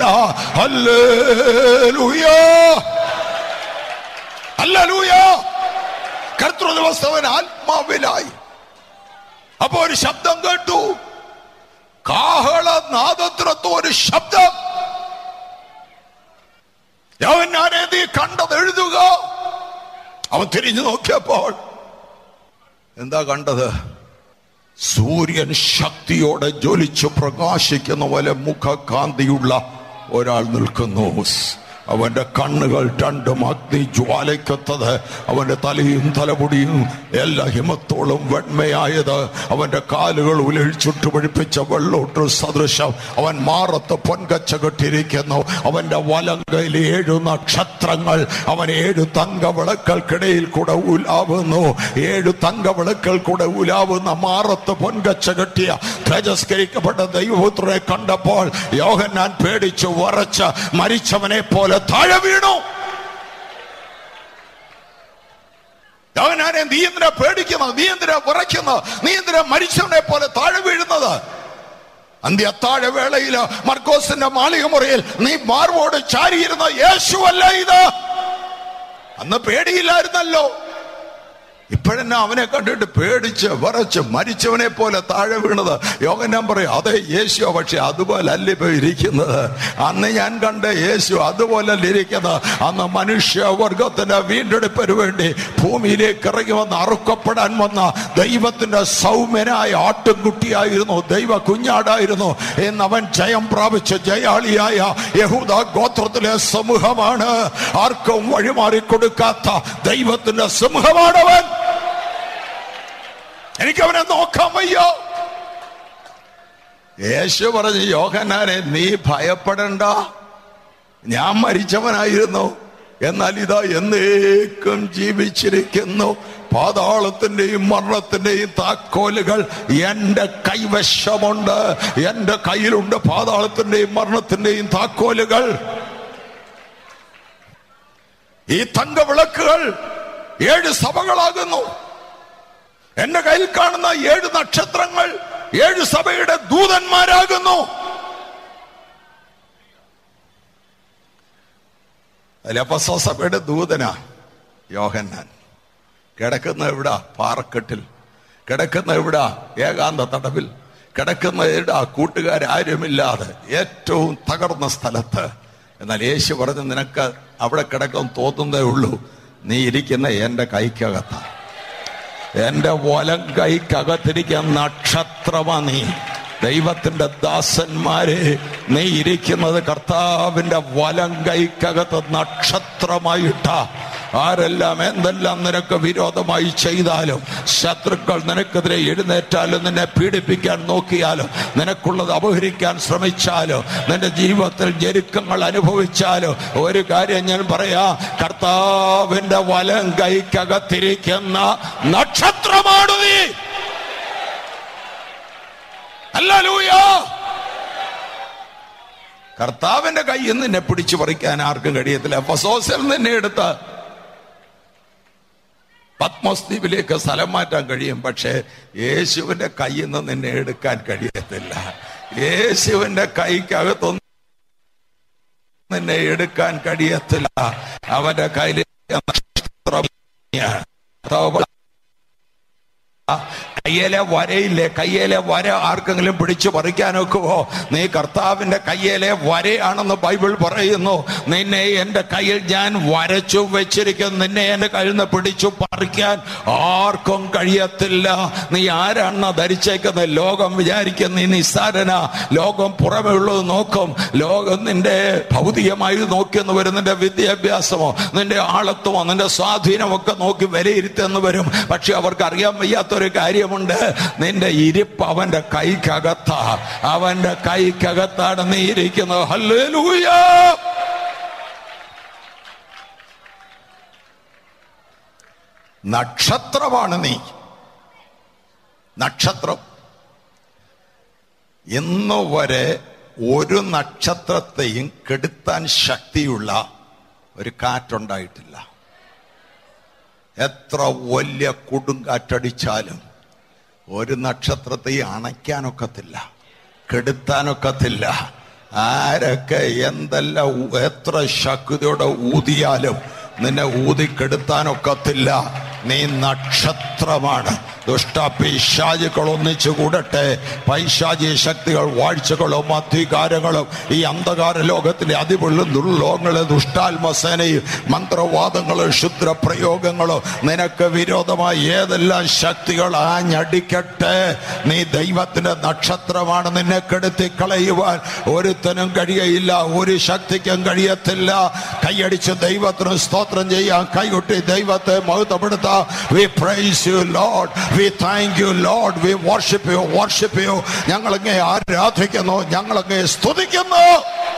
ഹല്ലേലൂയ ഹല്ലേലൂയ കർത്തൃ ദിവസം അവൻ ആത്മാവിലായി അപ്പൊ ഒരു ശബ്ദം കേട്ടു കാഹള നാദത്തിനൊത്ത ഒരു ശബ്ദം അവൻ ഞാനേ നീ കണ്ടത് എഴുതുക അവൻ തിരിഞ്ഞു നോക്കിയപ്പോൾ എന്താ കണ്ടത് സൂര്യൻ ശക്തിയോടെ ജ്വലിച്ചു പ്രകാശിക്കുന്ന പോലെ മുഖകാന്തിയുള്ള ഒരാൾ നിൽക്കുന്നു അവന്റെ കണ്ണുകൾ രണ്ടും അഗ്നി ജ്വാലയ്ക്കൊത്തത് അവന്റെ തലയും തലമുടിയും എല്ലാ ഹിമത്തോളം വെണ്മയായത് അവന്റെ കാലുകൾ ഉലഴിച്ചുട്ട് പിടിപ്പിച്ച വെള്ളോട്ട് സദൃശം അവൻ മാറത്ത് പൊൻകച്ച കെട്ടിയിരിക്കുന്നു അവന്റെ വലങ്കയിൽ ഏഴു നക്ഷത്രങ്ങൾ അവൻ ഏഴു തങ്ക വിളക്കൾക്കിടയിൽ കൂടെ ഉലാവുന്നു ഏഴു തങ്ക വിളക്കൾ കൂടെ ഉലാവുന്ന മാറത്ത് പൊൻകച്ച കെട്ടിയ തേജസ്കരിക്കപ്പെട്ട ദൈവപുത്രനെ കണ്ടപ്പോൾ യോഹന്നാൻ പേടിച്ചു വറച്ച് മരിച്ചവനെ പോലെ താഴെ വീണു യോഹന്നാനെ നീ എന്തിനാ പേടിക്കുന്നത് നീ എന്തിനാ വിറയ്ക്കുന്നത് നീ എന്തിനാ മരിച്ചവനെ പോലെ താഴെ വീഴുന്നത് അന്ത്യ അത്താഴ വേളയില് മർക്കോസിന്റെ മാളിക മുറിയിൽ നീ മാർവോട് ചാരിയിരുന്ന യേശുവല്ല ഇത് അന്ന് പേടിയില്ലായിരുന്നല്ലോ ഇപ്പോഴെന്നെ അവനെ കണ്ടിട്ട് പേടിച്ച് വിറച്ച് മരിച്ചവനെ പോലെ താഴെ വീണത് യോഗൻ പറയും അതെ യേശു പക്ഷെ അതുപോലെ അല്ല ഇപ്പൊ ഇരിക്കുന്നത് അന്ന് ഞാൻ കണ്ട യേശു അതുപോലെ അല്ല ഇരിക്കുന്നത് അന്ന് മനുഷ്യവർഗത്തിന്റെ വീണ്ടെടുപ്പിന് വേണ്ടി ഭൂമിയിലേക്ക് ഇറങ്ങി വന്ന് അറുക്കപ്പെടാൻ വന്ന ദൈവത്തിന്റെ സൗമ്യനായ ആട്ടുംകുട്ടിയായിരുന്നു ദൈവ കുഞ്ഞാടായിരുന്നു എന്ന് അവൻ ജയം പ്രാപിച്ച ജയാളിയായ യഹൂദ ഗോത്രത്തിലെ സമൂഹമാണ് ആർക്കും വഴിമാറി കൊടുക്കാത്ത ദൈവത്തിന്റെ സിംഹമാണവൻ എനിക്ക് അവനെ നോക്കാൻ വയ്യോ യേശു പറഞ്ഞു യോഹന്നാനെ നീ ഭയപ്പെടണ്ട ഞാൻ മരിച്ചവനായിരുന്നു എന്നാൽ ഇതാ എന്നേക്കും ജീവിച്ചിരിക്കുന്നു പാതാളത്തിന്റെയും മരണത്തിന്റെയും താക്കോലുകൾ എന്റെ കൈവശമുണ്ട് എന്റെ കയ്യിലുണ്ട് പാതാളത്തിന്റെയും മരണത്തിന്റെയും താക്കോലുകൾ ഈ തങ്കവിളക്കുകൾ ഏഴ് സഭകളാകുന്നു എന്റെ കയ്യിൽ കാണുന്ന ഏഴ് നക്ഷത്രങ്ങൾ ഏഴ് സഭയുടെ ദൂതന്മാരാകുന്നു ലപ്പസ സഭയുടെ ദൂതനാ യോഹന്നാൻ കിടക്കുന്ന എവിടാ പാറക്കെട്ടിൽ കിടക്കുന്ന എവിടാ ഏകാന്ത തടവിൽ കിടക്കുന്ന എവിടാ കൂട്ടുകാരാരുമില്ലാതെ ഏറ്റവും തകർന്ന സ്ഥലത്ത് എന്നാൽ യേശു പറഞ്ഞ് നിനക്ക് അവിടെ കിടക്കാൻ തോന്നുന്നതേ ഉള്ളൂ നീ ഇരിക്കുന്ന എന്റെ കൈക്കകത്താണ് എന്റെ വലം കൈക്കകത്തിരിക്കുന്ന നക്ഷത്രമാ നീ ദൈവത്തിന്റെ ദാസന്മാരെ നീ ഇരിക്കുന്നത് കർത്താവിന്റെ വലം കൈക്കകത്ത് നക്ഷത്രമായിട്ട ആരെല്ലാം എന്തെല്ലാം നിനക്ക് വിരോധമായി ചെയ്താലും ശത്രുക്കൾ നിനക്കെതിരെ എഴുന്നേറ്റാലും നിന്നെ പീഡിപ്പിക്കാൻ നോക്കിയാലും നിനക്കുള്ളത് അപഹരിക്കാൻ ശ്രമിച്ചാലോ നിന്റെ ജീവിതത്തിൽ ഞെരുക്കങ്ങൾ അനുഭവിച്ചാലോ ഒരു കാര്യം ഞാൻ പറയാ കർത്താവിന്റെ വലം കൈക്കകത്തിരിക്കുന്ന നക്ഷത്രമാണ് നീ ഹല്ലേലൂയ കർത്താവിന്റെ കയ്യിൽ നിന്ന് നിന്നെ പിടിച്ചു പറിക്കാൻ ആർക്കും കഴിയത്തില്ല ഫസോസിൽ നിന്നെ എടുത്ത് പത്മോസ് ദ്വീപിലേക്ക് സ്ഥലം മാറ്റാൻ കഴിയും പക്ഷേ യേശുവിന്റെ കയ്യിൽ നിന്ന് നിന്നെ എടുക്കാൻ കഴിയത്തില്ല യേശുവിന്റെ കൈക്കകത്തൊന്നും നിന്നെ എടുക്കാൻ കഴിയത്തില്ല അവന്റെ കയ്യിൽ കയ്യിലെ വരയില്ലേ കയ്യിലെ വര ആർക്കെങ്കിലും പിടിച്ചു പറിക്കാനൊക്കുവോ നീ കർത്താവിന്റെ കയ്യിലെ വരയാണെന്ന് ബൈബിൾ പറയുന്നു നിന്നെ എന്റെ കയ്യിൽ ഞാൻ വരച്ചു വെച്ചിരിക്കുന്നു നിന്നെ എന്റെ കയ്യിൽ നിന്ന് പിടിച്ചു പറിക്കാൻ ആർക്കും കഴിയത്തില്ല നീ ആരാണെന്ന് ധരിച്ചേക്കുന്നത് ലോകം വിചാരിക്കുന്ന നീ നിസ്സാരന ലോകം പുറമേ ഉള്ളത് നോക്കും ലോകം നിന്റെ ഭൗതികമായി നോക്കിയെന്ന് വരും നിന്റെ വിദ്യാഭ്യാസമോ നിന്റെ ആളത്വമോ നിന്റെ സ്വാധീനമൊക്കെ നോക്കി വിലയിരുത്തെന്ന് വരും പക്ഷെ അവർക്ക് അറിയാൻ വയ്യാത്തൊരു കാര്യമുണ്ട് നിന്റെ ഇരിപ്പ് അവന്റെ കൈക്കകത്താ അവന്റെ കൈക്കകത്താണ് നീ ഇരിക്കുന്നത് ഹല്ലേലൂയ നക്ഷത്രമാണ് നീ നക്ഷത്രം ഇന്ന് വരെ ഒരു നക്ഷത്രത്തെയും കെടുത്താൻ ശക്തിയുള്ള ഒരു കാറ്റുണ്ടായിട്ടില്ല എത്ര വലിയ കൊടുങ്കാറ്റടിച്ചാലും ഒരു നക്ഷത്രത്തെയും അണയ്ക്കാനൊക്കത്തില്ല കെടുത്താനൊക്കത്തില്ല ആരൊക്കെ എന്തെല്ലാം ഊ- എത്ര ശക്തിയോടെ ഊതിയാലും നിന്നെ ഊതിക്കെടുത്താനൊക്കത്തില്ല നീ നക്ഷത്രമാണ് ദുഷ്ടപിശാചുക്കൾ ഒന്നിച്ചു കൂടട്ടെ പൈശാചി ശക്തികൾ വാഴ്ചകളും അധികാരങ്ങളും ഈ അന്ധകാര ലോകത്തിലെ അതിപുള്ളും ദുർലോകങ്ങളും ദുഷ്ടാത്മസേനയും മന്ത്രവാദങ്ങളും ക്ഷുദ്ര പ്രയോഗങ്ങളും നിനക്ക് വിരോധമായി ഏതെല്ലാം ശക്തികൾ ആഞ്ഞടിക്കട്ടെ നീ ദൈവത്തിന്റെ നക്ഷത്രമാണ് നിന്നെ കെടുത്തി കളയുവാൻ ഒരുത്തനും കഴിയയില്ല ഒരു ശക്തിക്കും കഴിയത്തില്ല കൈയടിച്ച് ദൈവത്തിന് സ്തോത്രം ചെയ്യാൻ കൈകൊട്ടി ദൈവത്തെ മഹത്വപ്പെടുത്താം we praise you Lord we thank you Lord we worship you worship you ഞങ്ങളങ്ങേ ആരാധിക്കുന്നു ഞങ്ങളങ്ങേ സ്തുതിക്കുന്നു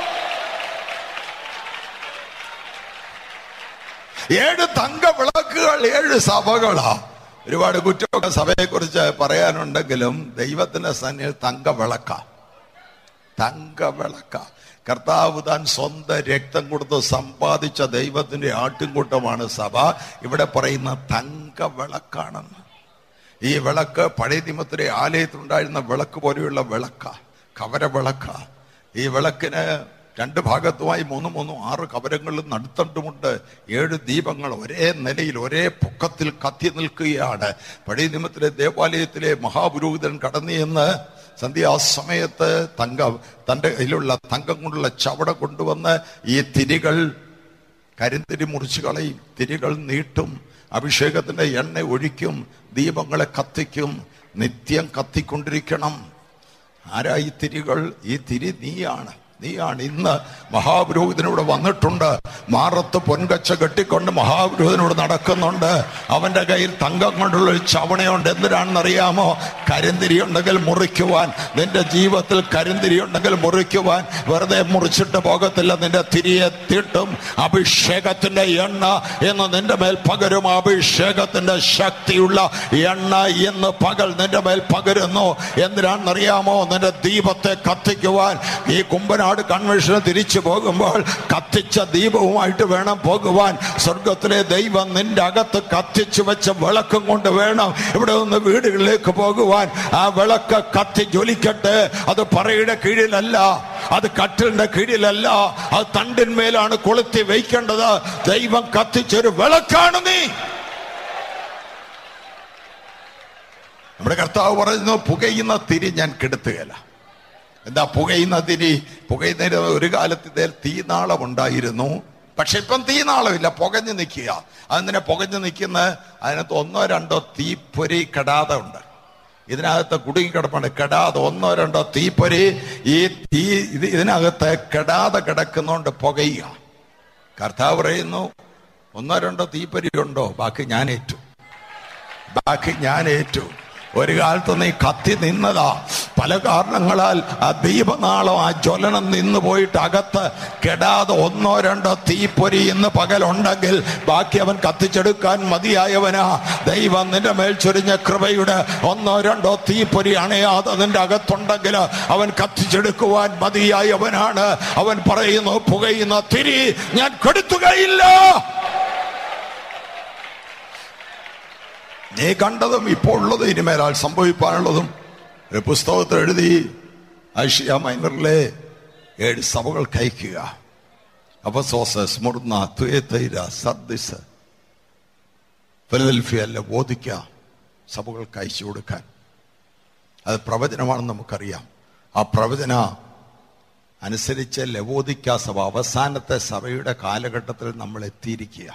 ഏഴ് തങ്ക വിളക്കുകൾ ഏഴ് സഭകളാ ഒരുപാട് കുറ്റമൊക്കെ സഭയെ കുറിച്ച് പറയാനുണ്ടെങ്കിലും ദൈവത്തിന്റെ സന്നിധിയിൽ തങ്ക വിളക്ക തങ്ക വിളക്ക കർത്താവ് താൻ സ്വന്തം രക്തം കൊടുത്ത് സമ്പാദിച്ച ദൈവത്തിന്റെ ആട്ടിൻകൂട്ടമാണ് സഭ ഇവിടെ പറയുന്ന തങ്ക വിളക്കാണെന്ന് ഈ വിളക്ക് പഴയ നിയമത്തിലെ ആലയത്തിലുണ്ടായിരുന്ന വിളക്ക് പോലെയുള്ള വിളക്ക കവര വിളക്ക ഈ വിളക്കിന് രണ്ട് ഭാഗത്തുമായി മൂന്ന് മൂന്നും ആറ് കവരങ്ങളും നടുത്തണ്ടുമുണ്ട് ഏഴ് ദീപങ്ങൾ ഒരേ നിലയിൽ ഒരേ പൊക്കത്തിൽ കത്തി നിൽക്കുകയാണ് പഴയ നിയമത്തിലെ ദേവാലയത്തിലെ മഹാപുരോഹിതൻ കടന്നു ചെന്ന് സന്ധ്യാസമയത്ത് തങ്കം തൻ്റെ കയ്യിലുള്ള തങ്കം കൊണ്ടുള്ള ചവട കൊണ്ടുവന്ന് ഈ തിരികൾ കരിന്തിരി മുറിച്ചു കളയും തിരികൾ നീട്ടും അഭിഷേകത്തിന്റെ എണ്ണ ഒഴിക്കും ദീപങ്ങളെ കത്തിക്കും നിത്യം കത്തിക്കൊണ്ടിരിക്കണം ആരാ ഈ തിരികൾ ഈ തിരി നീയാണ് നീയാണ് ഇന്ന് മഹാപുരോഹിതനോട് വന്നിട്ടുണ്ട് മാറത്ത് പൊൻകച്ച കെട്ടിക്കൊണ്ട് മഹാപുരോഹിതനോട് നടക്കുന്നുണ്ട് അവന്റെ കയ്യിൽ തങ്കം കൊണ്ടുള്ള ഒരു ചവണയുണ്ട് എന്തിനാണെന്നറിയാമോ കരിന്തിരി ഉണ്ടെങ്കിൽ മുറിക്കുവാൻ നിന്റെ ജീവിതത്തിൽ കരിന്തിരി ഉണ്ടെങ്കിൽ മുറിക്കുവാൻ വെറുതെ മുറിച്ചിട്ട് പോകത്തില്ല നിന്റെ തിരിയെ തീട്ടും അഭിഷേകത്തിന്റെ എണ്ണ എന്ന് നിന്റെ മേൽ പകരും അഭിഷേകത്തിന്റെ ശക്തിയുള്ള എണ്ണ എന്ന് പകൽ നിന്റെ മേൽ പകരുന്നു എന്തിനാണെന്നറിയാമോ നിന്റെ ദീപത്തെ കത്തിക്കുവാൻ ഈ കുമ്പനാട് കൺവെൻഷന് തിരിച്ചു പോകുമ്പോൾ കത്തിച്ച ദീപവുമായിട്ട് വേണം പോകുവാൻ സ്വർഗത്തിലെ ദൈവം നിന്റെ അകത്ത് കത്തിച്ചു വെച്ച വിളക്കും കൊണ്ട് വേണം ഇവിടെ നിന്ന് വീടുകളിലേക്ക് പോകുവാൻ ആ വിളക്ക് കത്തി ജ്വലിക്കട്ടെ അത് പറയുടെ കീഴിലല്ല അത് കട്ടിലിന്റെ കീഴിലല്ല അത് തണ്ടിന്മേലാണ് കൊളുത്തി വയ്ക്കേണ്ടത് ദൈവം കത്തിച്ചൊരു വിളക്കാണ് നീ നമ്മുടെ കർത്താവ് പറയുന്നു പുകയുന്ന തിരി ഞാൻ കെടുത്തുകയില്ല എന്താ പുകയുന്ന തിരി പുകയുന്നതിന് ഒരു കാലത്ത് ഇതിൽ തീനാളം ഉണ്ടായിരുന്നു പക്ഷെ ഇപ്പം തീനാളമില്ല പുകഞ്ഞു നിൽക്കുക അതിനെ പുകഞ്ഞു നിൽക്കുന്ന അതിനകത്ത് ഒന്നോ രണ്ടോ തീപ്പൊരി കെടാതെ ഉണ്ട് ഇതിനകത്ത് കുടുങ്ങി കിടപ്പുണ്ട് കെടാതെ ഒന്നോ രണ്ടോ തീപ്പൊരി ഈ തീ ഇത് ഇതിനകത്ത് കെടാതെ കിടക്കുന്നോണ്ട് പുകയുക കർത്താവ് പറയുന്നു ഒന്നോ രണ്ടോ തീപ്പൊരി ഉണ്ടോ ബാക്കി ഞാൻ ഏറ്റു ബാക്കി ഞാൻ ഏറ്റു ഒരു കാലത്ത് നീ കത്തി നിന്നതാ പല കാരണങ്ങളാൽ ആ ദീപനാളം ആ ജ്വലനം നിന്ന് പോയിട്ട് അകത്ത് കെടാതെ ഒന്നോ രണ്ടോ തീപ്പൊരി ഇന്ന് പകലുണ്ടെങ്കിൽ ബാക്കി അവൻ കത്തിച്ചെടുക്കാൻ മതിയായവനാ ദൈവം നിന്റെ മേൽ ചൊരിഞ്ഞ കൃപയുടെ ഒന്നോ രണ്ടോ തീപ്പൊരി അണയാതെ നിന്റെ അകത്തുണ്ടെങ്കിൽ അവൻ കത്തിച്ചെടുക്കുവാൻ മതിയായവനാണ് അവൻ പറയുന്നു പുകയുന്ന തിരി ഞാൻ കെടുത്തുകയില്ല നീ കണ്ടതും ഇപ്പോൾ ഉള്ളതും ഇനിമേലാൽ സംഭവിക്കാനുള്ളതും ഒരു പുസ്തകത്തിൽ എഴുതി ഐഷ്യ മൈനറിലെ ഏഴ് സഭകൾ കയക്കുക അപസോസ് സ്മുർന്ന തുയത്തൈര സർദിസ് ഫിലദൽഫിയല്ല ബോധിക്ക സഭകൾക്ക് അയച്ചു കൊടുക്കാൻ അത് പ്രവചനമാണെന്ന് നമുക്കറിയാം ആ പ്രവചന അനുസരിച്ച് ലവോദിക്ക സഭ അവസാനത്തെ സഭയുടെ കാലഘട്ടത്തിൽ നമ്മൾ എത്തിയിരിക്കുക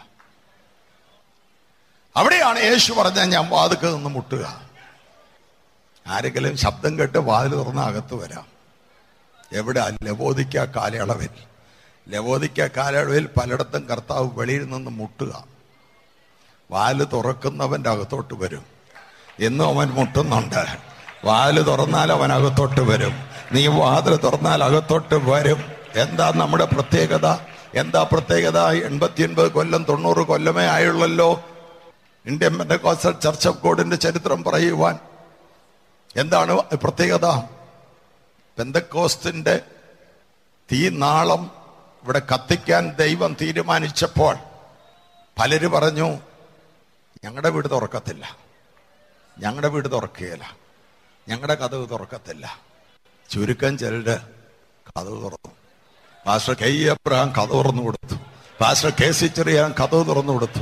അവിടെയാണ് യേശു പറഞ്ഞ ഞാൻ വാതുക്ക നിന്ന് മുട്ടുക ആരെങ്കിലും ശബ്ദം കേട്ട് വാതിൽ തുറന്ന് അകത്ത് വരാം എവിടെ ലവോദിക്ക കാലയളവിൽ ലവോദിക്ക കാലയളവിൽ പലയിടത്തും കർത്താവ് വെളിയിൽ നിന്ന് മുട്ടുക വാല് തുറക്കുന്നവന്റെ അകത്തോട്ട് വരും എന്നും അവൻ മുട്ടുന്നുണ്ട് വാല് തുറന്നാൽ അവൻ അകത്തോട്ട് വരും നീ വാതിൽ തുറന്നാൽ അകത്തോട്ട് വരും എന്താ നമ്മുടെ പ്രത്യേകത എന്താ പ്രത്യേകത എൺപത്തി ഒൻപത് കൊല്ലം തൊണ്ണൂറ് കൊല്ലമേ ആയുള്ളല്ലോ ഇന്ത്യൻ പെന്തക്കോസ്റ്റൽ ചർച്ച് ഓഫ് ഗോഡിന്റെ ചരിത്രം പറയുവാൻ എന്താണ് പ്രത്യേകത പെന്തക്കോസ്റ്റിന്റെ തീനാളം ഇവിടെ കത്തിക്കാൻ ദൈവം തീരുമാനിച്ചപ്പോൾ പലര് പറഞ്ഞു ഞങ്ങളുടെ വീട് തുറക്കത്തില്ല ഞങ്ങളുടെ വീട് തുറക്കുകയില്ല ഞങ്ങളുടെ കഥവ് തുറക്കത്തില്ല ചുരുക്കം ചിലര് കഥവ് തുറന്നു പാസ്റ്റർ കെ ഇ അബ്രഹാം കഥ തുറന്നു കൊടുത്തു പാസ്റ്റർ കെ സി ചെറിയാൻ കഥവ് തുറന്നു കൊടുത്തു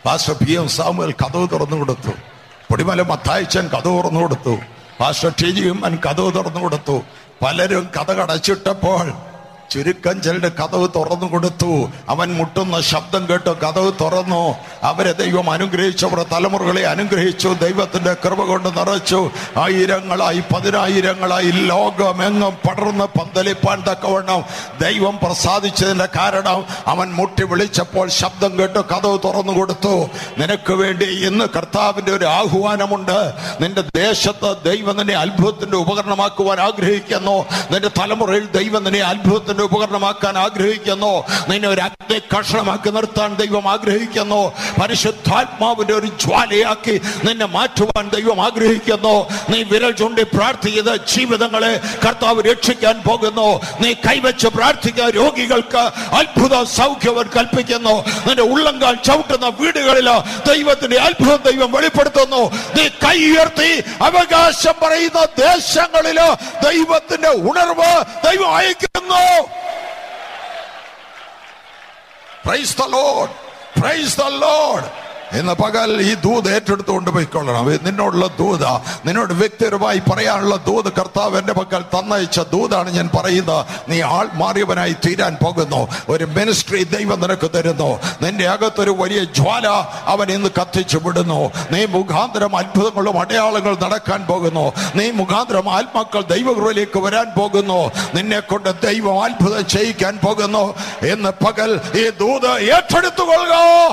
പാസ്റ്റർ പി എം സാമുവൽ കഥവ് തുറന്നു കൊടുത്തു പൊടിമല മത്തായിച്ചൻ കഥ തുറന്നു കൊടുത്തു പാസ്റ്റർ ടി ജി ഉമ്മൻ കഥവ് തുറന്നു കൊടുത്തു പലരും കഥ കടച്ചിട്ടപ്പോൾ ചുരുക്കം ചിലരുടെ കഥവ് തുറന്നു കൊടുത്തു അവൻ മുട്ടുന്ന ശബ്ദം കേട്ട് കഥവ് തുറന്നു അവരെ ദൈവം അനുഗ്രഹിച്ചവരുടെ തലമുറകളെ അനുഗ്രഹിച്ചു ദൈവത്തിന്റെ കൃപ കൊണ്ട് നിറച്ചു ആയിരങ്ങളായി പതിനായിരങ്ങളായി ലോകമെങ്ങും പടർന്ന് പന്തലിപ്പാൻ തക്കവണ്ണം ദൈവം പ്രസാദിച്ചതിന്റെ കാരണം അവൻ മുട്ടി വിളിച്ചപ്പോൾ ശബ്ദം കേട്ട് കഥവ് തുറന്നു കൊടുത്തു നിനക്ക് വേണ്ടി ഇന്ന് കർത്താവിന്റെ ഒരു ആഹ്വാനമുണ്ട് നിന്റെ ദേശത്ത് ദൈവം നിന്നെ അത്ഭുതത്തിന്റെ ഉപകരണമാക്കുവാൻ ആഗ്രഹിക്കുന്നു നിന്റെ തലമുറയിൽ ദൈവം നിന്നെ അത്ഭുതത്തിന്റെ ഉപകരണമാക്കാൻ ആഗ്രഹിക്കുന്നു നിന്നെ ഒരു അഗ്നി കഷണമാക്കി നിർത്താൻ ദൈവം ആഗ്രഹിക്കുന്നു പരിശുദ്ധാത്മാവിന്റെ ഒരു ജ്വാലയാക്കി നിന്നെ മാറ്റുവാൻ ദൈവം ആഗ്രഹിക്കുന്നു നീ വിരൽ ചൂണ്ടി പ്രാർത്ഥിക്കുന്ന ജീവിതങ്ങളെ കർത്താവ് രക്ഷിക്കാൻ പോകുന്നു നീ കൈവച്ച് പ്രാർത്ഥിക്കുന്ന രോഗികൾക്ക് അത്ഭുത സൗഖ്യം അവൻ കൽപ്പിക്കുന്നു നിന്റെ ഉള്ളങ്കാൽ ചവിട്ടുന്ന വീടുകളിൽ ദൈവത്തിന്റെ അത്ഭുതം ദൈവം വെളിപ്പെടുത്തുന്നു നീ കൈ ഉയർത്തി അവകാശം പറയുന്ന ദേശങ്ങളില് ദൈവത്തിന്റെ ഉണർവ് ദൈവം അയക്കുന്നു praise the Lord praise the Lord ഇന്ന് പകൽ ഈ ദൂത് ഏറ്റെടുത്തുകൊണ്ട് പോയിക്കൊള്ളണം ഇത് നിന്നോടുള്ള ദൂത നിന്നോട് വ്യക്തിപരമായി പറയാനുള്ള ദൂത് കർത്താവ് എന്റെ പക്കൽ തന്നയച്ച ദൂതാണ് ഞാൻ പറയുന്നത് നീ ആൾ മാറിയവനായി തീരാൻ പോകുന്നു ഒരു മിനിസ്ട്രി ദൈവം നിനക്ക് തരുന്നു നിന്റെ അകത്തൊരു വലിയ ജ്വാല അവൻ ഇന്ന് കത്തിച്ചു വിടുന്നു നീ മുഖാന്തരം അത്ഭുതങ്ങളും അടയാളങ്ങൾ നടക്കാൻ പോകുന്നു നീ മുഖാന്തരം ആത്മാക്കൾ ദൈവകൃപയിലേക്ക് വരാൻ പോകുന്നു നിന്നെ കൊണ്ട് ദൈവം അത്ഭുതം ചെയ്യിക്കാൻ പോകുന്നു എന്ന് പകൽ ഈ ദൂത് ഏറ്റെടുത്തുകൊള്ളുക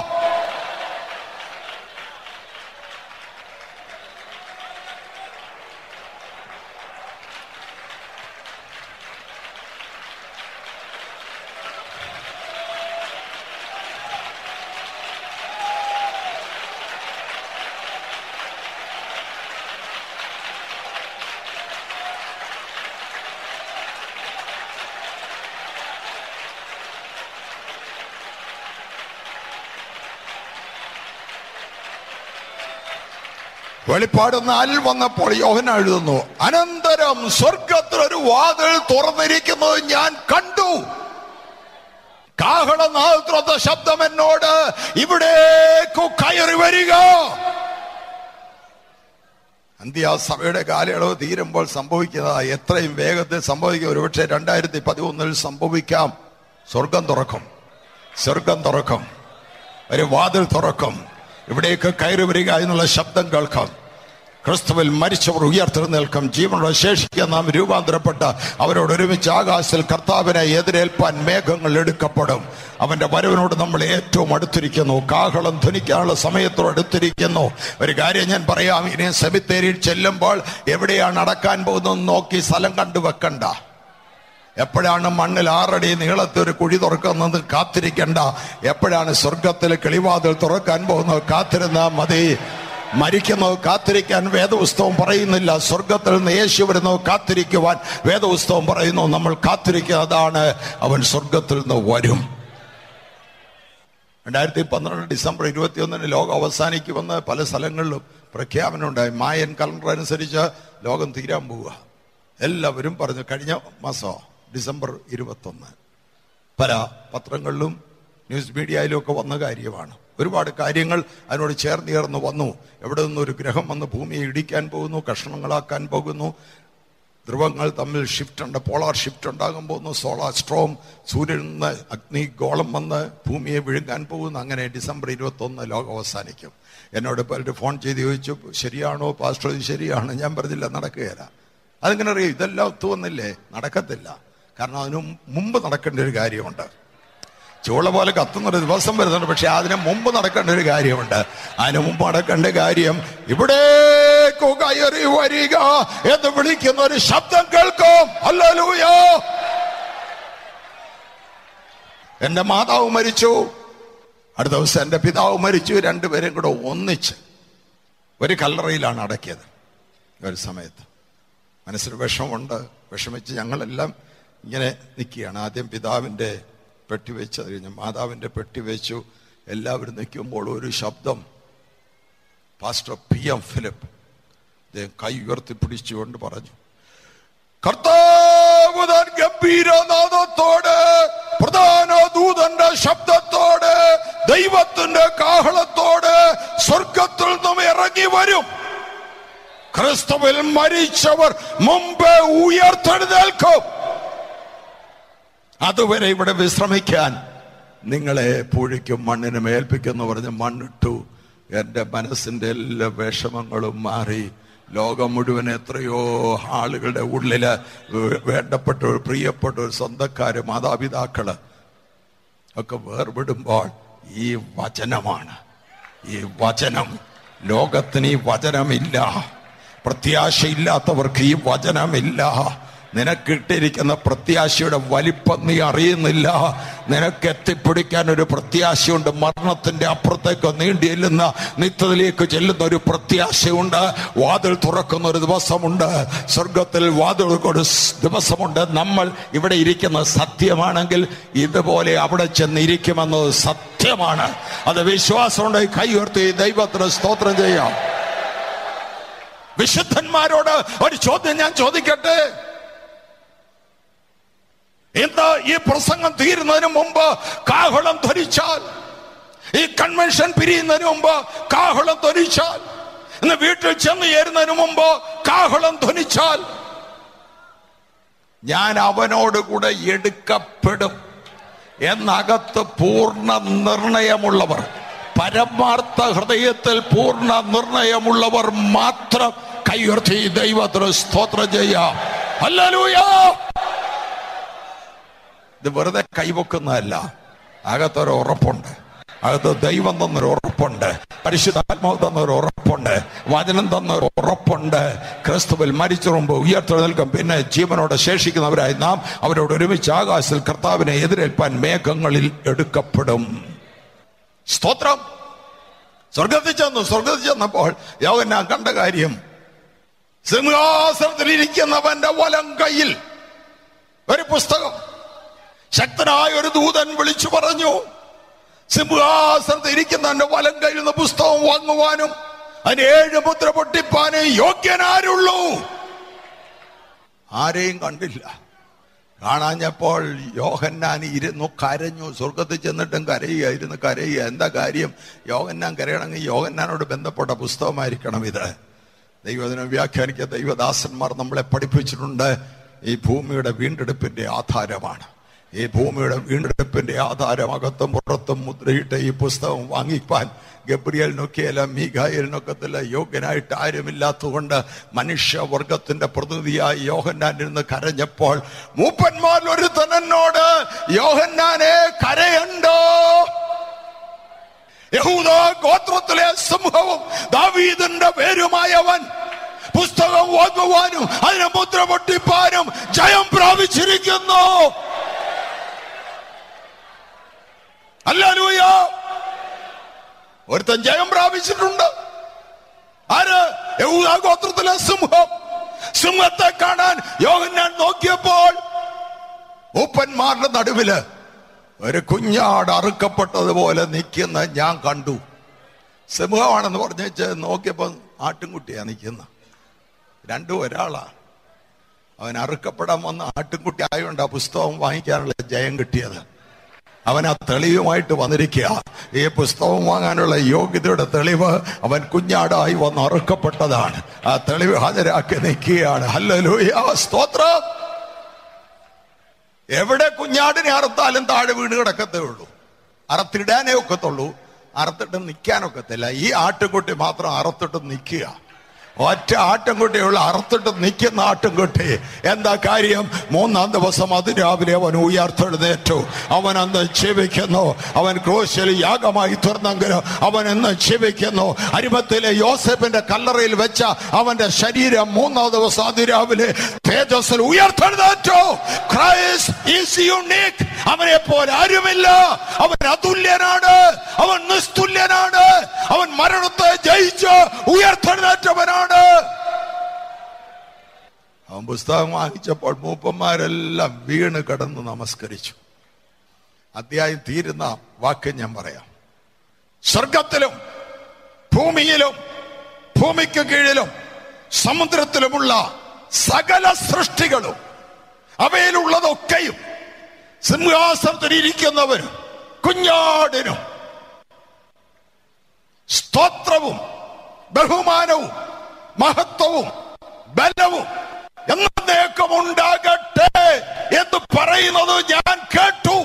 വെളിപ്പാട് നാലിൽ വന്നപ്പോൾ യോഹന എഴുതുന്നു അനന്തരം സ്വർഗത്തിൽ ഒരു വാതിൽ തുറന്നിരിക്കുന്നത് ഞാൻ കണ്ടു കാഹളനാഥ ശബ്ദം എന്നോട് ഇവിടേക്കു കയറി വരിക അന്ത്യാസഭയുടെ കാലയളവ് തീരുമ്പോൾ സംഭവിക്കുന്നത് എത്രയും വേഗത്തിൽ സംഭവിക്കും ഒരുപക്ഷെ രണ്ടായിരത്തി പതിമൂന്നിൽ സംഭവിക്കാം സ്വർഗം തുറക്കും സ്വർഗം തുറക്കും ഒരു വാതിൽ തുറക്കും ഇവിടേക്ക് കയറി വരിക എന്നുള്ള ശബ്ദം കേൾക്കാം ക്രിസ്തുവിൽ മരിച്ചവർ ഉയർത്തെഴുന്നേൽക്കും ജീവനോട് ശേഷിക്കാൻ നാം രൂപാന്തരപ്പെട്ട അവരോട് ഒരുമിച്ച് ആകാശത്തിൽ കർത്താവിനെ എതിരേൽപ്പാൻ മേഘങ്ങൾ എടുക്കപ്പെടും അവന്റെ വരവിനോട് നമ്മൾ ഏറ്റവും അടുത്തിരിക്കുന്നു കാഹളം ധ്വനിക്കാനുള്ള സമയത്തോട് അടുത്തിരിക്കുന്നു ഒരു കാര്യം ഞാൻ പറയാം ഇനി സെമിത്തേരിയിൽ ചെല്ലുമ്പോൾ എവിടെയാണ് അടക്കാൻ പോകുന്നതെന്ന് നോക്കി സ്ഥലം കണ്ടു വെക്കണ്ട എപ്പോഴാണ് മണ്ണിൽ ആറടി നീളത്തിൽ ഒരു കുഴി തുറക്കുന്നത് കാത്തിരിക്കണ്ട എപ്പോഴാണ് സ്വർഗത്തിൽ കിളിവാതിൽ തുറക്കാൻ പോകുന്നത് കാത്തിരുന്നാ മതി മരിക്കുന്നത് കാത്തിരിക്കാൻ വേദപുസ്തകം പറയുന്നില്ല സ്വർഗത്തിൽ നിന്ന് യേശു വരുന്നത് കാത്തിരിക്കുവാൻ വേദപുസ്തകം പറയുന്നു നമ്മൾ കാത്തിരിക്കുന്നതാണ് അവൻ സ്വർഗത്തിൽ നിന്ന് വരും രണ്ടായിരത്തി പന്ത്രണ്ട് ഡിസംബർ ഇരുപത്തിയൊന്നിന് ലോകം അവസാനിക്കുമെന്ന് പല സ്ഥലങ്ങളിലും പ്രഖ്യാപനമുണ്ടായി മായൻ കലണ്ടർ അനുസരിച്ച് ലോകം തീരാൻ പോവുക എല്ലാവരും പറഞ്ഞു കഴിഞ്ഞ മാസം ഡിസംബർ ഇരുപത്തൊന്ന് പല പത്രങ്ങളിലും ന്യൂസ് മീഡിയയിലും ഒക്കെ വന്ന കാര്യമാണ് ഒരുപാട് കാര്യങ്ങൾ അതിനോട് ചേർന്ന് ചേർന്ന് വന്നു എവിടെ നിന്ന് ഒരു ഗ്രഹം വന്ന് ഭൂമിയെ ഇടിക്കാൻ പോകുന്നു കഷ്ണങ്ങളാക്കാൻ പോകുന്നു ധ്രുവങ്ങൾ തമ്മിൽ ഷിഫ്റ്റ് ഉണ്ട് പോളാർ ഷിഫ്റ്റ് ഉണ്ടാകാൻ പോകുന്നു സോളാർ സ്ട്രോം സൂര്യനിൽ നിന്ന് അഗ്നി ഗോളം വന്ന് ഭൂമിയെ വിഴുങ്ങാൻ പോകുന്നു അങ്ങനെ ഡിസംബർ ഇരുപത്തൊന്ന് ലോകം അവസാനിക്കും എന്നോട് പലരും ഫോൺ ചെയ്ത് ചോദിച്ചു ശരിയാണോ പാസ്റ്റർ ഇത് ശരിയാണ് ഞാൻ പറഞ്ഞില്ല നടക്കുകയില്ല അതിങ്ങനെ അറിയാം ഇതെല്ലാം ഒത്തുവന്നില്ലേ നടക്കത്തില്ല കാരണം അതിനു മുമ്പ് നടക്കേണ്ട ഒരു കാര്യമുണ്ട് ചൂള പോലെ കത്തുന്ന ഒരു ദിവസം വരുന്നുണ്ട് പക്ഷെ അതിന് മുമ്പ് നടക്കേണ്ട ഒരു കാര്യമുണ്ട് അതിന് മുമ്പ് നടക്കേണ്ട കാര്യം ഇവിടേക്കു കയറി വരിക എന്ന് വിളിക്കുന്ന ഒരു ശബ്ദം കേൾക്കും അല്ലൂയോ എന്റെ മാതാവ് മരിച്ചു അടുത്ത ദിവസം എന്റെ പിതാവ് മരിച്ചു രണ്ടുപേരും കൂടെ ഒന്നിച്ച് ഒരു കല്ലറയിലാണ് അടക്കിയത് ഒരു സമയത്ത് മനസ്സിൽ വിഷമുണ്ട് വിഷമിച്ച് ഞങ്ങളെല്ലാം ഇങ്ങനെ നിൽക്കുകയാണ് ആദ്യം പിതാവിൻ്റെ പെട്ടി വെച്ച് അത് കഴിഞ്ഞ് മാതാവിൻ്റെ പെട്ടി വെച്ചു എല്ലാവരും നിൽക്കുമ്പോൾ ഒരു ശബ്ദം പാസ്റ്റർ പി എം ഫിലിപ്പ് അദ്ദേഹം കൈ ഉയർത്തി പിടിച്ചുകൊണ്ട് പറഞ്ഞു കർത്താവ് താൻ ഗംഭീരനാഥത്തോട് പ്രധാന ദൂതന്റെ ശബ്ദത്തോട് ദൈവത്തിന്റെ കാഹളത്തോട് സ്വർഗത്തിൽ നിന്നും ഇറങ്ങി വരും ക്രിസ്തുവിൽ മരിച്ചവർ മുമ്പ് ഉയർത്തെഴുന്നേൽക്കും അതുവരെ ഇവിടെ വിശ്രമിക്കാൻ നിങ്ങളെ പൂഴിക്കും മണ്ണിനും ഏൽപ്പിക്കുന്നു പറഞ്ഞ് മണ്ണിട്ടു എൻ്റെ മനസ്സിൻ്റെ എല്ലാ വിഷമങ്ങളും മാറി ലോകം മുഴുവൻ എത്രയോ ആളുകളുടെ ഉള്ളില് വേണ്ടപ്പെട്ടവർ പ്രിയപ്പെട്ടവർ സ്വന്തക്കാര് മാതാപിതാക്കള് ഒക്കെ വേർപെടുമ്പോൾ ഈ വചനമാണ് ഈ വചനം ലോകത്തിന് ഈ വചനമില്ല പ്രത്യാശയില്ലാത്തവർക്ക് ഈ വചനമില്ല നിനക്കിട്ടിരിക്കുന്ന പ്രത്യാശയുടെ വലിപ്പം നീ അറിയുന്നില്ല നിനക്ക് എത്തിപ്പിടിക്കാൻ ഒരു പ്രത്യാശയുണ്ട് മരണത്തിന്റെ അപ്പുറത്തേക്ക് നീണ്ടു ചെല്ലുന്ന നിത്യത്തിലേക്ക് ചെല്ലുന്ന ഒരു പ്രത്യാശയുണ്ട് വാതിൽ തുറക്കുന്ന ഒരു ദിവസമുണ്ട് സ്വർഗത്തിൽ വാതിൽ ഒരു സ് ദിവസമുണ്ട് നമ്മൾ ഇവിടെ ഇരിക്കുന്നത് സത്യമാണെങ്കിൽ ഇതുപോലെ അവിടെ ചെന്നിരിക്കുമെന്നത് സത്യമാണ് അത് വിശ്വാസമുണ്ട് കൈ ഉയർത്തി ദൈവത്തിന് സ്തോത്രം ചെയ്യാം വിശുദ്ധന്മാരോട് ഒരു ചോദ്യം ഞാൻ ചോദിക്കട്ടെ ഇന്ന് ഈ പ്രസംഗം തീരുന്നതിന് മുമ്പ് കാഹളം ധരിച്ചാൽ ഈ കൺവെൻഷൻ പിരിയുന്നതിന് മുമ്പ് കാഹളം ധരിച്ചാൽ ഇന്ന് വീട്ടിൽ ചെന്ന് ചേരുന്നതിന് മുമ്പ് കാഹളം ധ്വനിച്ചാൽ ഞാൻ അവനോട് കൂടെ എടുക്കപ്പെടും എന്നകത്ത് പൂർണ്ണ നിർണയമുള്ളവർ പരമാർത്ഥ ഹൃദയത്തിൽ പൂർണ്ണ നിർണയമുള്ളവർ മാത്രം കൈയുയർത്തി ദൈവത്തിന് സ്തോത്രം ചെയ്യാം ഹല്ലേലൂയാ ഇത് വെറുതെ കൈവക്കുന്നതല്ല അകത്തൊരു ഉറപ്പുണ്ട് അകത്ത് ദൈവം തന്നൊരു ഉറപ്പുണ്ട് പരിശുദ്ധാത്മാവ് തന്നൊരു ഉറപ്പുണ്ട് വചനം തന്നൊരു ഉറപ്പുണ്ട് ക്രിസ്തുവിൽ മരിച്ചു മുമ്പ് ഉയർത്തെഴുന്നേൽക്കും പിന്നെ ജീവനോടെ ശേഷിക്കുന്നവരായി നാം അവരോട് ഒരുമിച്ച് ആകാശത്തിൽ കർത്താവിനെ എതിരേൽപ്പാൻ മേഘങ്ങളിൽ എടുക്കപ്പെടും സ്തോത്രം സ്വർഗത്തിൽ ചെന്നു സ്വർഗത്തിൽ ചെന്നപ്പോൾ യോഗൻ ഞാൻ കണ്ട കാര്യം സിംഹാസനത്തിൽ ഇരിക്കുന്നവന്റെ വലം കയ്യിൽ ഒരു പുസ്തകം ശക്തനായ ഒരു ദൂതൻ വിളിച്ചു പറഞ്ഞു സിംഹാസനത്തിൽ ഇരിക്കുന്നവന്റെ വലം കയ്യിൽ നിന്ന് പുസ്തകം വാങ്ങുവാനും അതിന് ഏഴ് മുദ്ര പൊട്ടിപ്പാനും യോഗ്യനാരുള്ളൂ ആരെയും കണ്ടില്ല കാണാഞ്ഞപ്പോൾ യോഹന്നാൻ ഇരുന്നു കരഞ്ഞു സ്വർഗത്തിൽ ചെന്നിട്ടും കരയുക ഇരുന്ന് കരയുക എന്താ കാര്യം യോഹന്നാൻ കരയണമെങ്കിൽ യോഹന്നാനോട് ബന്ധപ്പെട്ട പുസ്തകമായിരിക്കണം ഇത് ദൈവദിനം വ്യാഖ്യാനിക്കുക ദൈവദാസന്മാർ നമ്മളെ പഠിപ്പിച്ചിട്ടുണ്ട് ഈ ഭൂമിയുടെ വീണ്ടെടുപ്പിന്റെ ആധാരമാണ് ഈ ഭൂമിയുടെ വീണ്ടെടുപ്പിന്റെ ആധാരം അകത്തും പുറത്തും മുദ്രയിട്ട് ഈ പുസ്തകം വാങ്ങിപ്പാൻ ഗബ്രിയലിനൊക്കെയല്ല മീഖായലിനൊക്കത്തില്ല യോഗ്യനായിട്ട് ആരുമില്ലാത്തതുകൊണ്ട് മനുഷ്യവർഗത്തിന്റെ പ്രതിനിധിയായി യോഹന്നാൻ ഇരുന്ന് കരഞ്ഞപ്പോൾ മൂപ്പന്മാരിൽ ഒരു തന്നോട് യോഹന്നാനെ കരയണ്ടോ യഹൂദ ഗോത്രത്തിലെ സിംഹവും ദാവീദിന്റെ പേരുമായവൻ പുസ്തകം വാങ്ങുവാനും അതിനെ മുദ്ര പൊട്ടിപ്പാനും ജയം പ്രാപിച്ചിരിക്കുന്നു അല്ലൂയ ഒരുത്തൻ ജയം പ്രാപിച്ചിട്ടുണ്ട് ആര് യഹൂദ ഗോത്രത്തിലെ സിംഹം സിംഹത്തെ കാണാൻ യോഹന്നാൻ നോക്കിയപ്പോൾ മൂപ്പന്മാരുടെ നടുവില് ഒരു കുഞ്ഞാട് അറുക്കപ്പെട്ടതുപോലെ നിൽക്കുന്ന ഞാൻ കണ്ടു സിംഹമാണെന്ന് പറഞ്ഞേച്ച് നോക്കിയപ്പോ ആട്ടിൻകുട്ടിയാ നിൽക്കുന്ന രണ്ടും ഒരാളാ അവൻ അറുക്കപ്പെടാൻ വന്ന ആട്ടിൻകുട്ടി ആയതുകൊണ്ട് ആ പുസ്തകം വാങ്ങിക്കാനുള്ള ജയം കിട്ടിയത് അവൻ ആ തെളിവുമായിട്ട് വന്നിരിക്കുക ഈ പുസ്തകം വാങ്ങാനുള്ള യോഗ്യതയുടെ തെളിവ് അവൻ കുഞ്ഞാടായി വന്ന് അറുക്കപ്പെട്ടതാണ് ആ തെളിവ് ഹാജരാക്കി നിൽക്കുകയാണ് ഹല്ലേലൂയ സ്തോത്രം എവിടെ കുഞ്ഞാടിനെ അറുത്താലും താഴെ വീണ് കിടക്കത്തേ ഉള്ളൂ അറുത്തിടാനേ ഒക്കത്തുള്ളൂ അറുത്തിട്ട് നിൽക്കാനൊക്കത്തില്ല ഈ ആട്ടുംകുട്ടി മാത്രം അറുത്തിട്ട് നിൽക്കുക ഒറ്റ ആട്ടുംകുട്ടിയുള്ള അറുത്തിട്ട് നിൽക്കുന്ന ആട്ടുംകുട്ടി എന്താ കാര്യം മൂന്നാം ദിവസം അതിരാവിലെ അവൻ ഉയർത്തെഴുന്നേറ്റു അവൻ അന്ന് ജീവിക്കുന്നു അവൻ ക്രോശിൽ യാഗമായി തീർന്നെങ്കിലും അവൻ ഇന്ന് ജീവിക്കുന്നു അരിമത്തിലെ യോസെഫിന്റെ കല്ലറയിൽ വെച്ച അവന്റെ ശരീരം മൂന്നാം ദിവസം അതിരാവിലെ തേജസ്സിൽ ഉയർത്തെഴുന്നേറ്റു ക്രൈസ്റ്റ് ഈസ് യുണീക് അവനെ പോലെ ആരുമില്ല അവൻ അതുല്യനാണ് അവൻ നിസ്തുല്യനാണ് അവൻ മരണത്തെ ജയിച്ച് ഉയർത്തെഴുന്നേറ്റവനാണ് അവൻ പുസ്തകം വാങ്ങിച്ചപ്പോൾ മൂപ്പന്മാരെല്ലാം വീണ് കിടന്ന് നമസ്കരിച്ചു അധ്യായം തീരുന്ന വാക്ക് ഞാൻ പറയാം സ്വർഗത്തിലും ഭൂമിയിലും ഭൂമിക്ക് കീഴിലും സമുദ്രത്തിലുമുള്ള സകല സൃഷ്ടികളും അവയിലുള്ളതൊക്കെയും സിംഹാസനത്തിലിരിക്കുന്നവനും കുഞ്ഞാടിനും സ്തോത്രവും ബഹുമാനവും മഹത്വവും ബലവും എന്നേക്കും ഉണ്ടാകട്ടെ എന്ന് പറയുന്നത് ഞാൻ കേട്ടു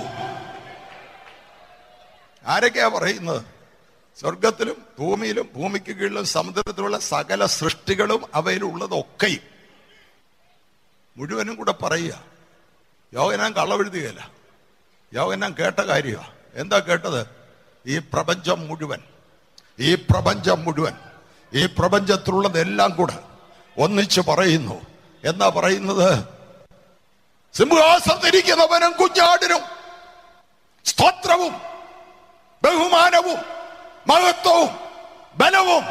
ആരൊക്കെയാ പറയുന്നത് സ്വർഗത്തിലും ഭൂമിയിലും ഭൂമിക്ക് കീഴിലും സമുദ്രത്തിലുള്ള സകല സൃഷ്ടികളും അവയിലുള്ളതൊക്കെയും മുഴുവനും കൂടെ പറയുക യോഗനാൻ കള്ളവെഴുതുകയല്ല യോഗനാൻ കേട്ട കാര്യമാണ് എന്താ കേട്ടത് ഈ പ്രപഞ്ചം മുഴുവൻ ഈ പ്രപഞ്ചം മുഴുവൻ ഈ പ്രപഞ്ചത്തിലുള്ളതെല്ലാം കൂടെ ഒന്നിച്ച് പറയുന്നു എന്താ പറയുന്നത് സിംഹാസനത്തിരിക്കുന്നവനും കുഞ്ഞാടിനും സ്തോത്രവും ബഹുമാനവും മഹത്വവും ബലവും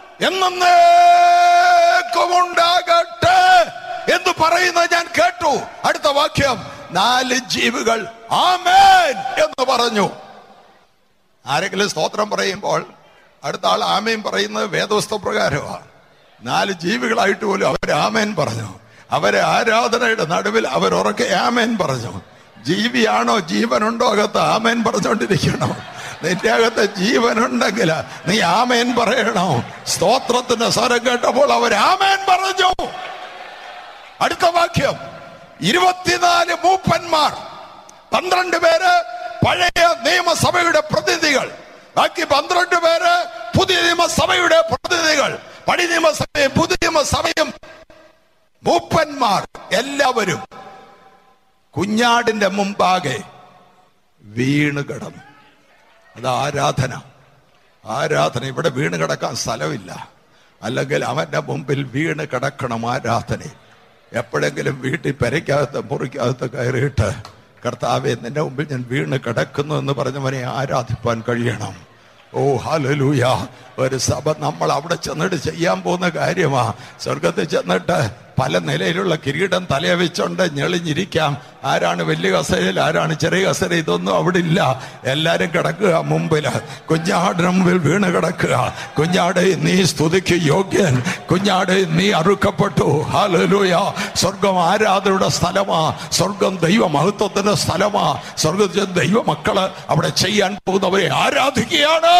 എന്നേക്കും ഉണ്ടാകട്ടെ എന്ന് പറയുന്നത് ഞാൻ കേട്ടു അടുത്ത വാക്യം നാല് ജീവികൾ ആമേൻ എന്ന് പറഞ്ഞു ആരെങ്കിലും സ്തോത്രം പറയുമ്പോൾ അടുത്ത ആൾ ആമേൻ പറയുന്നത് വേദവസ്ത പ്രകാരമാണ് നാല് ജീവികളായിട്ട് പോലും അവർ ആമേൻ പറഞ്ഞു അവരെ ആരാധനയുടെ നടുവിൽ അവർ ഉറക്കെ ആമേൻ പറഞ്ഞു ജീവിയാണോ ജീവനുണ്ടോ അകത്ത് ആമേൻ പറഞ്ഞുകൊണ്ടിരിക്കണോ നിന്റെ അകത്ത് ജീവനുണ്ടെങ്കിൽ നീ ആമേൻ പറയണോ സ്തോത്രത്തിന്റെ സ്വരം കേട്ടപ്പോൾ അവർ ആമേൻ പറഞ്ഞു അടുത്ത വാക്യം ഇരുപത്തിനാല് മൂപ്പന്മാർ പന്ത്രണ്ട് പേര് പഴയ നിയമസഭയുടെ പ്രതിനിധികൾ ബാക്കി പന്ത്രണ്ട് പേര് പുതിയ നിയമസഭയുടെ പ്രതിനിധികൾ പഴയ നിയമസഭയും പുതിയ നിയമസഭയും മൂപ്പന്മാർ എല്ലാവരും കുഞ്ഞാടിന്റെ മുമ്പാകെ വീണ് കിടന്നു അത് ആരാധന ആരാധന ഇവിടെ വീണ് കിടക്കാൻ സ്ഥലമില്ല അല്ലെങ്കിൽ അവന്റെ മുമ്പിൽ വീണ് കിടക്കണം ആരാധന എപ്പോഴെങ്കിലും വീട്ടിൽ പെരയ്ക്കകത്ത് മുറിക്കകത്ത് കയറിയിട്ട് കർത്താവെ നിന്റെ മുമ്പിൽ ഞാൻ വീണ് കിടക്കുന്നു എന്ന് പറഞ്ഞവനെ ആരാധിപ്പാൻ കഴിയണം ഓ ഹലലൂയ ഒരു സഭ നമ്മൾ അവിടെ ചെന്നിട്ട് ചെയ്യാൻ പോകുന്ന കാര്യമാ സ്വർഗത്തിൽ ചെന്നിട്ട് പല നിലയിലുള്ള കിരീടം തലയെ വെച്ചോണ്ട് ഞെളിഞ്ഞിരിക്കാം ആരാണ് വലിയ കസേരയിൽ ആരാണ് ചെറിയ കസേര ഇതൊന്നും അവിടെ ഇല്ല എല്ലാരും കിടക്കുക മുമ്പില് കുഞ്ഞാടിന് മുമ്പിൽ വീണ് കിടക്കുക കുഞ്ഞാട് നീ സ്തുതിക്ക് യോഗ്യൻ കുഞ്ഞാട് നീ അറുക്കപ്പെട്ടു ഹാലലൂയ സ്വർഗം ആരാധനയുടെ സ്ഥലമാ സ്വർഗം ദൈവ മഹത്വത്തിന്റെ സ്ഥലമാ സ്വർഗത്തിൽ ദൈവ മക്കള് അവിടെ ചെയ്യാൻ പോകുന്നവരെ ആരാധിക്കുകയാണ്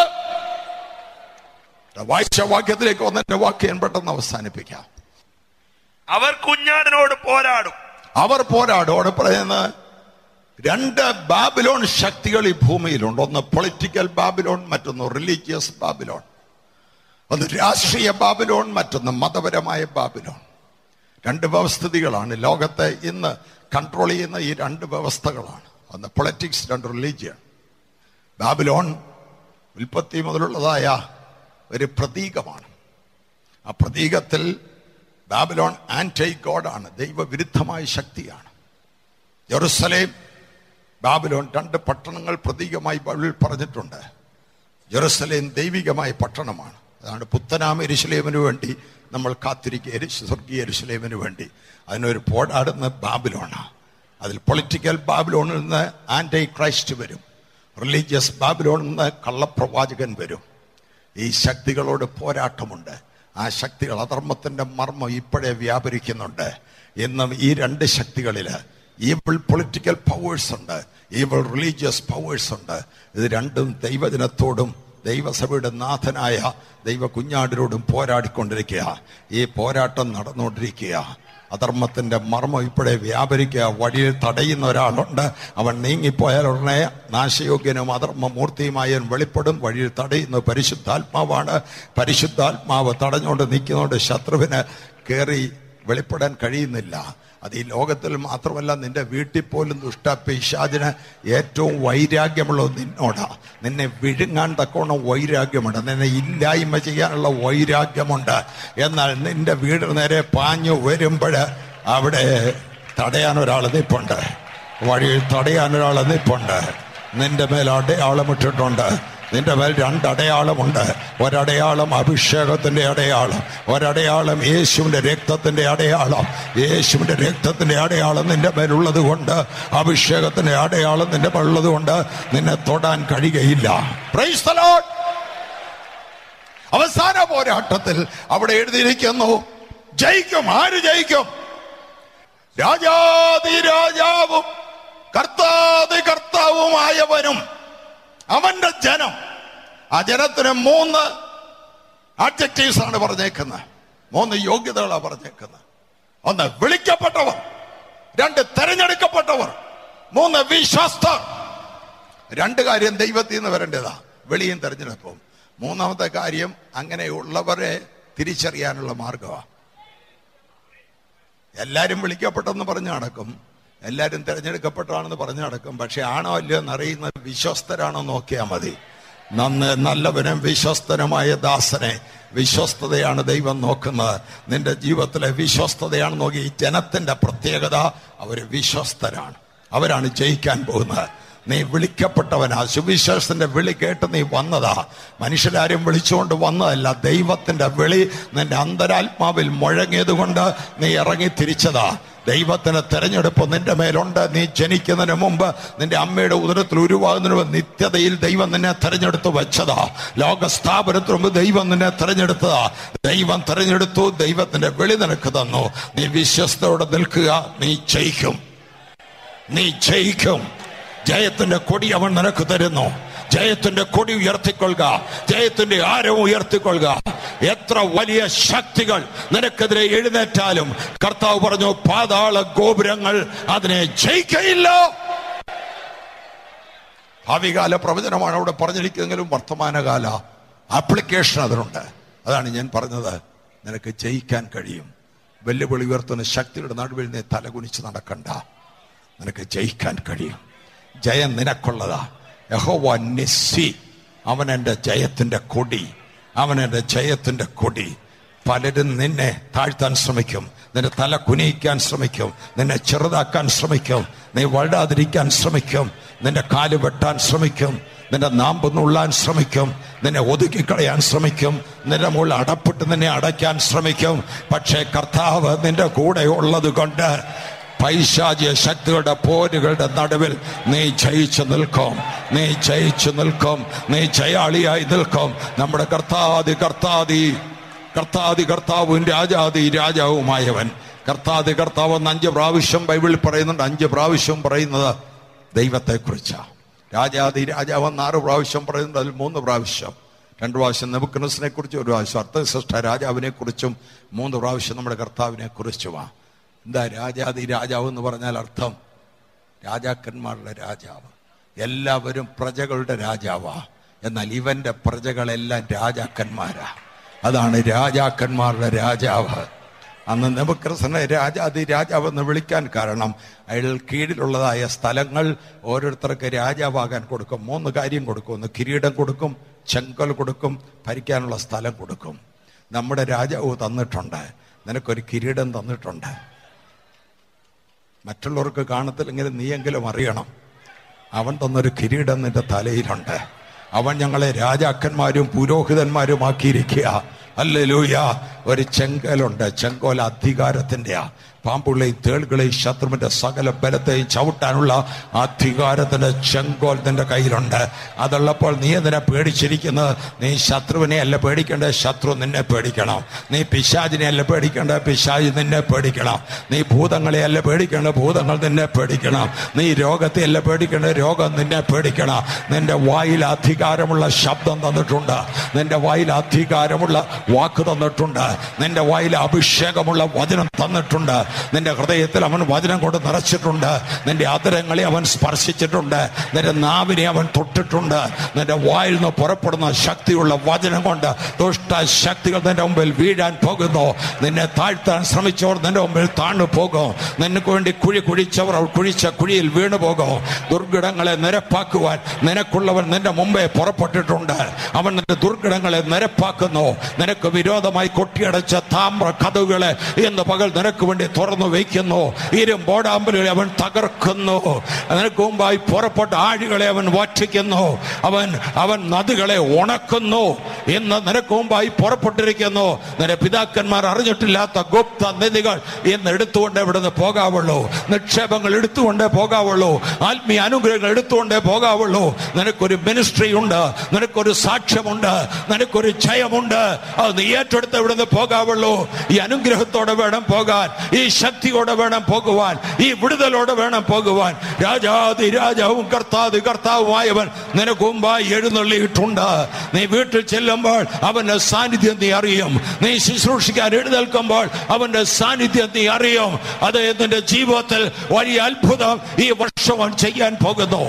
വായിച്ച വാക്യത്തിലേക്ക് വന്നെ വാക്യം പെട്ടെന്ന് അവസാനിപ്പിക്കാം അവർ കുഞ്ഞാടിനോട് പോരാടും അവർ പോരാടും അവിടെ പറയുന്നത് രണ്ട് ബാബിലോൺ ശക്തികൾ ഈ ഭൂമിയിലുണ്ട് ഒന്ന് പൊളിറ്റിക്കൽ ബാബിലോൺ മറ്റൊന്ന് റിലീജിയസ് ബാബിലോൺ ഒന്ന് രാഷ്ട്രീയ ബാബിലോൺ മറ്റൊന്ന് മതപരമായ ബാബിലോൺ രണ്ട് വ്യവസ്ഥിതികളാണ് ലോകത്തെ ഇന്ന് കൺട്രോൾ ചെയ്യുന്ന ഈ രണ്ട് വ്യവസ്ഥകളാണ് ഒന്ന് പൊളിറ്റിക്സ് രണ്ട് റിലീജിയൻ ബാബിലോൺ ഉൽപ്പത്തി മുതലുള്ളതായ ഒരു പ്രതീകമാണ് ആ പ്രതീകത്തിൽ ബാബിലോൺ ആന്റൈ ഗോഡാണ് ദൈവവിരുദ്ധമായ ശക്തിയാണ് ജെറുസലേം ബാബിലോൺ രണ്ട് പട്ടണങ്ങൾ പ്രതീകമായി ബൈബിളിൽ പറഞ്ഞിട്ടുണ്ട് ജെറുസലേം ദൈവികമായ പട്ടണമാണ് അതാണ് പുത്തനാമ എരുസലേമിന് വേണ്ടി നമ്മൾ കാത്തിരിക്കുക എരിശ് സ്വർഗീയ എരുസലേമിന് വേണ്ടി അതിനൊരു പോരാടുന്ന ബാബിലോണാണ് അതിൽ പൊളിറ്റിക്കൽ ബാബിലോണിൽ നിന്ന് ആന്റൈ ക്രൈസ്റ്റ് വരും റിലീജിയസ് ബാബിലോണിൽ നിന്ന് കള്ളപ്രവാചകൻ വരും ഈ ശക്തികളോട് പോരാട്ടമുണ്ട് ആ ശക്തികൾ അധർമ്മത്തിന്റെ മർമ്മം ഇപ്പോഴേ വ്യാപരിക്കുന്നുണ്ട് ഇന്നും ഈ രണ്ട് ശക്തികളില് ഈവിൾ പൊളിറ്റിക്കൽ പവേഴ്സ് ഉണ്ട് ഈവിൾ റിലീജിയസ് പവേഴ്സ് ഉണ്ട് ഇത് രണ്ടും ദൈവജനത്തോടും ദൈവസഭയുടെ നാഥനായ ദൈവ കുഞ്ഞാടിനോടും പോരാടിക്കൊണ്ടിരിക്കുക ഈ പോരാട്ടം നടന്നുകൊണ്ടിരിക്കുക അധർമ്മത്തിന്റെ മർമ്മം ഇപ്പോഴേ വ്യാപരിക്കുക വഴിയിൽ തടയുന്ന ഒരാളുണ്ട് അവൻ നീങ്ങിപ്പോയാൽ ഉടനെ നാശയോഗ്യനും അധർമ്മ മൂർത്തിയുമായവൻ വെളിപ്പെടും വഴിയിൽ തടയുന്ന പരിശുദ്ധാത്മാവാണ് പരിശുദ്ധാത്മാവ് തടഞ്ഞുകൊണ്ട് നിൽക്കുന്നതുകൊണ്ട് ശത്രുവിന് കയറി വെളിപ്പെടാൻ കഴിയുന്നില്ല അത് ഈ ലോകത്തിൽ മാത്രമല്ല നിന്റെ വീട്ടിൽ പോലും ദുഷ്ട പിശാചിന് ഏറ്റവും വൈരാഗ്യമുള്ളത് നിന്നോടാ നിന്നെ വിഴുങ്ങാൻ തക്കോണം വൈരാഗ്യമുണ്ട് നിന്നെ ഇല്ലായ്മ ചെയ്യാനുള്ള വൈരാഗ്യമുണ്ട് എന്നാൽ നിന്റെ വീട് നേരെ പാഞ്ഞു വരുമ്പോൾ അവിടെ തടയാൻ ഒരാൾ നിപ്പുണ്ട് വഴിയിൽ തടയാൻ ഒരാൾ നിപ്പുണ്ട് നിന്റെ മേൽ അടയാളമിട്ടിട്ടുണ്ട് നിന്റെ മേൽ രണ്ട് അടയാളമുണ്ട് ഒരടയാളം അഭിഷേകത്തിന്റെ അടയാളം ഒരടയാളം യേശുവിന്റെ രക്തത്തിന്റെ അടയാളം യേശുവിന്റെ രക്തത്തിന്റെ അടയാളം നിന്റെ മേലുള്ളത് കൊണ്ട് അഭിഷേകത്തിന്റെ അടയാളം നിന്റെ മേലുള്ളത് കൊണ്ട് നിന്നെ തൊടാൻ കഴിയുകയില്ല Praise the Lord. അവസാന പോരാട്ടത്തിൽ അവിടെ എഴുതിയിരിക്കുന്നു ജയിക്കും ആര് ജയിക്കും രാജാതി രാജാവും കർത്താതി കർത്താവുമായവനും അവന്റെ ജനം ആ ജനത്തിന് മൂന്ന് ആഡ്ജക്റ്റീവ്സ് ആണ് പറഞ്ഞേക്കുന്നത് മൂന്ന് യോഗ്യതകളാണ് പറഞ്ഞേക്കുന്നത് ഒന്ന് വിളിക്കപ്പെട്ടവർ രണ്ട് തെരഞ്ഞെടുക്കപ്പെട്ടവർ മൂന്ന് വിശ്വസ്തർ രണ്ട് കാര്യം ദൈവത്തിൽ നിന്ന് വരേണ്ടതാ വെളിയും തെരഞ്ഞെടുപ്പും മൂന്നാമത്തെ കാര്യം അങ്ങനെയുള്ളവരെ തിരിച്ചറിയാനുള്ള മാർഗമാണ് എല്ലാരും വിളിക്കപ്പെട്ടെന്ന് പറഞ്ഞു നടക്കും എല്ലാരും തിരഞ്ഞെടുക്കപ്പെട്ടാണെന്ന് പറഞ്ഞു നടക്കും പക്ഷെ ആണോ അല്ലയോ എന്നറിയുന്ന വിശ്വസ്തരാണോ നോക്കിയാൽ മതി നന്ന് നല്ലവനും വിശ്വസ്തനുമായ ദാസനെ വിശ്വസ്തതയാണ് ദൈവം നോക്കുന്നത് നിന്റെ ജീവിതത്തിലെ വിശ്വസ്തതയാണ് നോക്കി ഈ ജനത്തിന്റെ പ്രത്യേകത അവര് വിശ്വസ്തരാണ് അവരാണ് ജയിക്കാൻ പോകുന്നത് നീ വിളിക്കപ്പെട്ടവനാ സുവിശേഷത്തിന്റെ വിളി കേട്ട് നീ വന്നതാ മനുഷ്യരാരും വിളിച്ചുകൊണ്ട് വന്നതല്ല ദൈവത്തിന്റെ വിളി നിന്റെ അന്തരാത്മാവിൽ മുഴങ്ങിയത് കൊണ്ട് നീ ഇറങ്ങി തിരിച്ചതാ ദൈവത്തിന് തെരഞ്ഞെടുപ്പ് നിന്റെ മേലുണ്ട് നീ ജനിക്കുന്നതിന് മുമ്പ് നിന്റെ അമ്മയുടെ ഉദരത്തിൽ ഉരുവാകുന്നതിന് മുമ്പ് നിത്യതയിൽ ദൈവം നിന്നെ തെരഞ്ഞെടുത്ത് വെച്ചതാ ലോക സ്ഥാപനത്തിന് മുമ്പ് ദൈവം നിന്നെ തെരഞ്ഞെടുത്തതാ ദൈവം തെരഞ്ഞെടുത്തു ദൈവത്തിന്റെ വെളി നിനക്ക് തന്നു നീ വിശ്വസ്തയോടെ നിൽക്കുക നീ ജയിക്കും നീ ജയിക്കും ജയത്തിന്റെ കൊടി അവൻ നിനക്ക് തരുന്നു ജയത്തിന്റെ കൊടി ഉയർത്തിക്കൊള്ളുക ജയത്തിന്റെ ആരവും ഉയർത്തിക്കൊള്ളുക എത്ര വലിയ ശക്തികൾ നിനക്കെതിരെ എഴുന്നേറ്റാലും കർത്താവ് പറഞ്ഞു പാതാള ഗോപുരങ്ങൾ അതിനെ ജയിക്കയില്ല ഭാവികാല പ്രവചനമാണ് അവിടെ പറഞ്ഞിരിക്കുന്നെങ്കിലും വർത്തമാനകാല ആപ്ലിക്കേഷൻ അതിനുണ്ട് അതാണ് ഞാൻ പറഞ്ഞത് നിനക്ക് ജയിക്കാൻ കഴിയും വെല്ലുവിളി ഉയർത്തുന്ന ശക്തിയുടെ നടുവിൽ നീ തലകുനിച്ച് നടക്കണ്ട നിനക്ക് ജയിക്കാൻ കഴിയും ജയം നിനക്കുള്ളതാ യഹോവ നിസ്സി അവൻ എൻ്റെ ജയത്തിന്റെ കൊടി അവൻ എൻ്റെ ജയത്തിന്റെ കൊടി പലരും നിന്നെ താഴ്ത്താൻ ശ്രമിക്കും നിന്റെ തല കുനിയിക്കാൻ ശ്രമിക്കും നിന്നെ ചെറുതാക്കാൻ ശ്രമിക്കും നീ വളരാതിരിക്കാൻ ശ്രമിക്കും നിന്റെ കാല് വെട്ടാൻ ശ്രമിക്കും നിന്റെ നാമ്പ് നുള്ളാൻ ശ്രമിക്കും നിന്നെ ഒതുക്കിക്കളയാൻ ശ്രമിക്കും നിന്റെ മുകളിൽ അടപ്പിട്ട് നിന്നെ അടയ്ക്കാൻ ശ്രമിക്കും പക്ഷേ കർത്താവ് നിന്റെ കൂടെ ഉള്ളത് കൊണ്ട് പൈശാചിക ശക്തികളുടെ പോരുകളുടെ നടുവിൽ നീ ജയിച്ചു നിൽക്കും നീ ജയിച്ചു നിൽക്കും നീ ജയാളിയായി നിൽക്കും നമ്മുടെ കർത്താതി കർത്താതി കർത്താതി കർത്താവും രാജാതി രാജാവുമായവൻ കർത്താതി കർത്താവ് എന്ന് അഞ്ച് പ്രാവശ്യം ബൈബിളിൽ പറയുന്നുണ്ട് അഞ്ച് പ്രാവശ്യം പറയുന്നത് ദൈവത്തെക്കുറിച്ചാണ് രാജാതി രാജാവെന്ന് ആറ് പ്രാവശ്യം പറയുന്നുണ്ട് അതിൽ മൂന്ന് പ്രാവശ്യം രണ്ട് പ്രാവശ്യം നെബുക്കനസിനെ കുറിച്ചും ഒരു പ്രാവശ്യം അർത്ഥശ്രേഷ്ഠ രാജാവിനെ കുറിച്ചും മൂന്ന് പ്രാവശ്യം നമ്മുടെ കർത്താവിനെ കുറിച്ചുമാണ് എന്താ രാജാതി രാജാവ് എന്ന് പറഞ്ഞാൽ അർത്ഥം രാജാക്കന്മാരുടെ രാജാവ് എല്ലാവരും പ്രജകളുടെ രാജാവാ എന്നാൽ ഇവന്റെ പ്രജകളെല്ലാം രാജാക്കന്മാരാ അതാണ് രാജാക്കന്മാരുടെ രാജാവ് അന്ന് നെബുക്രസനെ രാജാതി രാജാവ് എന്ന് വിളിക്കാൻ കാരണം അയാൾ കീഴിലുള്ളതായ സ്ഥലങ്ങൾ ഓരോരുത്തർക്ക് രാജാവാകാൻ കൊടുക്കും മൂന്ന് കാര്യം കൊടുക്കും ഒന്ന് കിരീടം കൊടുക്കും ചെങ്കൽ കൊടുക്കും ഭരിക്കാനുള്ള സ്ഥലം കൊടുക്കും നമ്മുടെ രാജാവ് തന്നിട്ടുണ്ട് നിനക്കൊരു കിരീടം തന്നിട്ടുണ്ട് മറ്റുള്ളവർക്ക് കാണത്തില്ലെങ്കിലും നീയെങ്കിലും അറിയണം അവൻ തന്നൊരു കിരീടം നിന്റെ തലയിലുണ്ട് അവൻ ഞങ്ങളെ രാജാക്കന്മാരും പുരോഹിതന്മാരുമാക്കിയിരിക്കുക അല്ലേ ലൂയ ഒരു ചെങ്കലുണ്ട് ചെങ്കോൽ അധികാരത്തിന്റെയാ പാമ്പുകളെയും തേളുകളെയും ശത്രുവിന്റെ സകല ബലത്തെയും ചവിട്ടാനുള്ള അധികാരത്തിന്റെ ചെങ്കോൽ നിന്റെ കയ്യിലുണ്ട് അതുള്ളപ്പോൾ നീ എന്തിനാ പേടിച്ചിരിക്കുന്നത് നീ ശത്രുവിനെ അല്ല പേടിക്കേണ്ടത് ശത്രു നിന്നെ പേടിക്കണം നീ പിശാചിനെ അല്ല പേടിക്കേണ്ടത് പിശാജ് നിന്നെ പേടിക്കണം നീ ഭൂതങ്ങളെ അല്ല പേടിക്കേണ്ടത് ഭൂതങ്ങൾ നിന്നെ പേടിക്കണം നീ രോഗത്തെ അല്ല പേടിക്കേണ്ടത് രോഗം നിന്നെ പേടിക്കണം നിന്റെ വായിൽ അധികാരമുള്ള ശബ്ദം തന്നിട്ടുണ്ട് നിന്റെ വായിൽ അധികാരമുള്ള വാക്ക് തന്നിട്ടുണ്ട് നിന്റെ വായിൽ അഭിഷേകമുള്ള വചനം തന്നിട്ടുണ്ട് നിന്റെ ഹൃദയത്തിൽ അവൻ വചനം കൊണ്ട് നിറച്ചിട്ടുണ്ട് നിന്റെ അതിരങ്ങളെ അവൻ സ്പർശിച്ചിട്ടുണ്ട് നിന്റെ നാവിനെ അവൻ തൊട്ടിട്ടുണ്ട് നിന്റെ വായിൽ നിന്ന് പുറപ്പെടുന്ന ശക്തിയുള്ള വചനം കൊണ്ട് ദുഷ്ട ശക്തികൾ നിന്റെ മുമ്പിൽ വീഴാൻ പോകുന്നു നിന്നെ താഴ്ത്താൻ ശ്രമിച്ചവർ നിന്റെ മുമ്പിൽ താണു പോകും നിനക്ക് വേണ്ടി കുഴി കുഴിച്ചവർ അവർ കുഴിച്ച കുഴിയിൽ വീണു പോകും ദുർഘടങ്ങളെ നിരപ്പാക്കുവാൻ നിനക്കുള്ളവൻ നിന്റെ മുമ്പേ പുറപ്പെട്ടിട്ടുണ്ട് അവൻ നിന്റെ ദുർഘടങ്ങളെ നിരപ്പാക്കുന്നു നിനക്ക് വിരോധമായി കൊട്ടിയടച്ച താമ്ര കഥകളെ ഇന്ന് പകൽ നിനക്ക് വേണ്ടി തുറന്നു വയ്ക്കുന്നു ഇരുമ്പോടാമ്പലുകളെ അവൻ തകർക്കുന്നു നിനക്ക് മുമ്പായി പുറപ്പെട്ട ആഴികളെ അവൻ വറ്റിക്കുന്നു അവൻ അവൻ നദികളെ ഉണക്കുന്നു ഇന്ന് നിനക്ക് മുമ്പായി പുറപ്പെട്ടിരിക്കുന്നു നിന്റെ പിതാക്കന്മാർ അറിഞ്ഞിട്ടില്ലാത്ത ഗുപ്ത നിധികൾ ഇന്ന് എടുത്തുകൊണ്ടേ ഇവിടുന്ന് പോകാവുള്ളൂ നിക്ഷേപങ്ങൾ എടുത്തുകൊണ്ടേ പോകാവുള്ളൂ ആത്മീയ അനുഗ്രഹങ്ങൾ എടുത്തുകൊണ്ടേ പോകാവുള്ളൂ നിനക്കൊരു മിനിസ്ട്രി ഉണ്ട് നിനക്കൊരു സാക്ഷ്യമുണ്ട് നിനക്കൊരു ജയമുണ്ട് അത് നീ ഏറ്റെടുത്ത് ഇവിടുന്ന് പോകാവുള്ളൂ ഈ അനുഗ്രഹത്തോടെ വേണം പോകാൻ ഈ ശക്തിയോടെ വേണം പോകുവാൻ ഈ വിടുതലോടെ വേണം പോകുവാൻ രാജാതി രാജാവും കർത്താതി കർത്താവുമായവൻ നിനക്ക് മുമ്പായി എഴുന്നള്ളിയിട്ടുണ്ട് നീ വീട്ടിൽ ചെല്ലുമ്പോൾ അവന്റെ സാന്നിധ്യം നീ അറിയും നീ ശുശ്രൂഷിക്കാൻ എഴുന്നേൽക്കുമ്പോൾ അവന്റെ സാന്നിധ്യം നീ അറിയും അത് നിന്റെ ജീവിതത്തിൽ വലിയ അത്ഭുതം ഈ വർഷം അവൻ ചെയ്യാൻ പോകുന്നു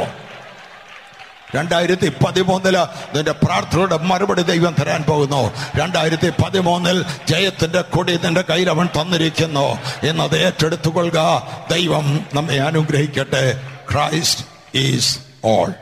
രണ്ടായിരത്തി പതിമൂന്നില് നിന്റെ പ്രാർത്ഥനയുടെ മറുപടി ദൈവം തരാൻ പോകുന്നു രണ്ടായിരത്തി പതിമൂന്നിൽ ജയത്തിന്റെ കൊടി നിന്റെ കയ്യിൽ അവൻ തന്നിരിക്കുന്നു എന്നത് ഏറ്റെടുത്തുകൊള്ളുക ദൈവം നമ്മെ അനുഗ്രഹിക്കട്ടെ Christ is all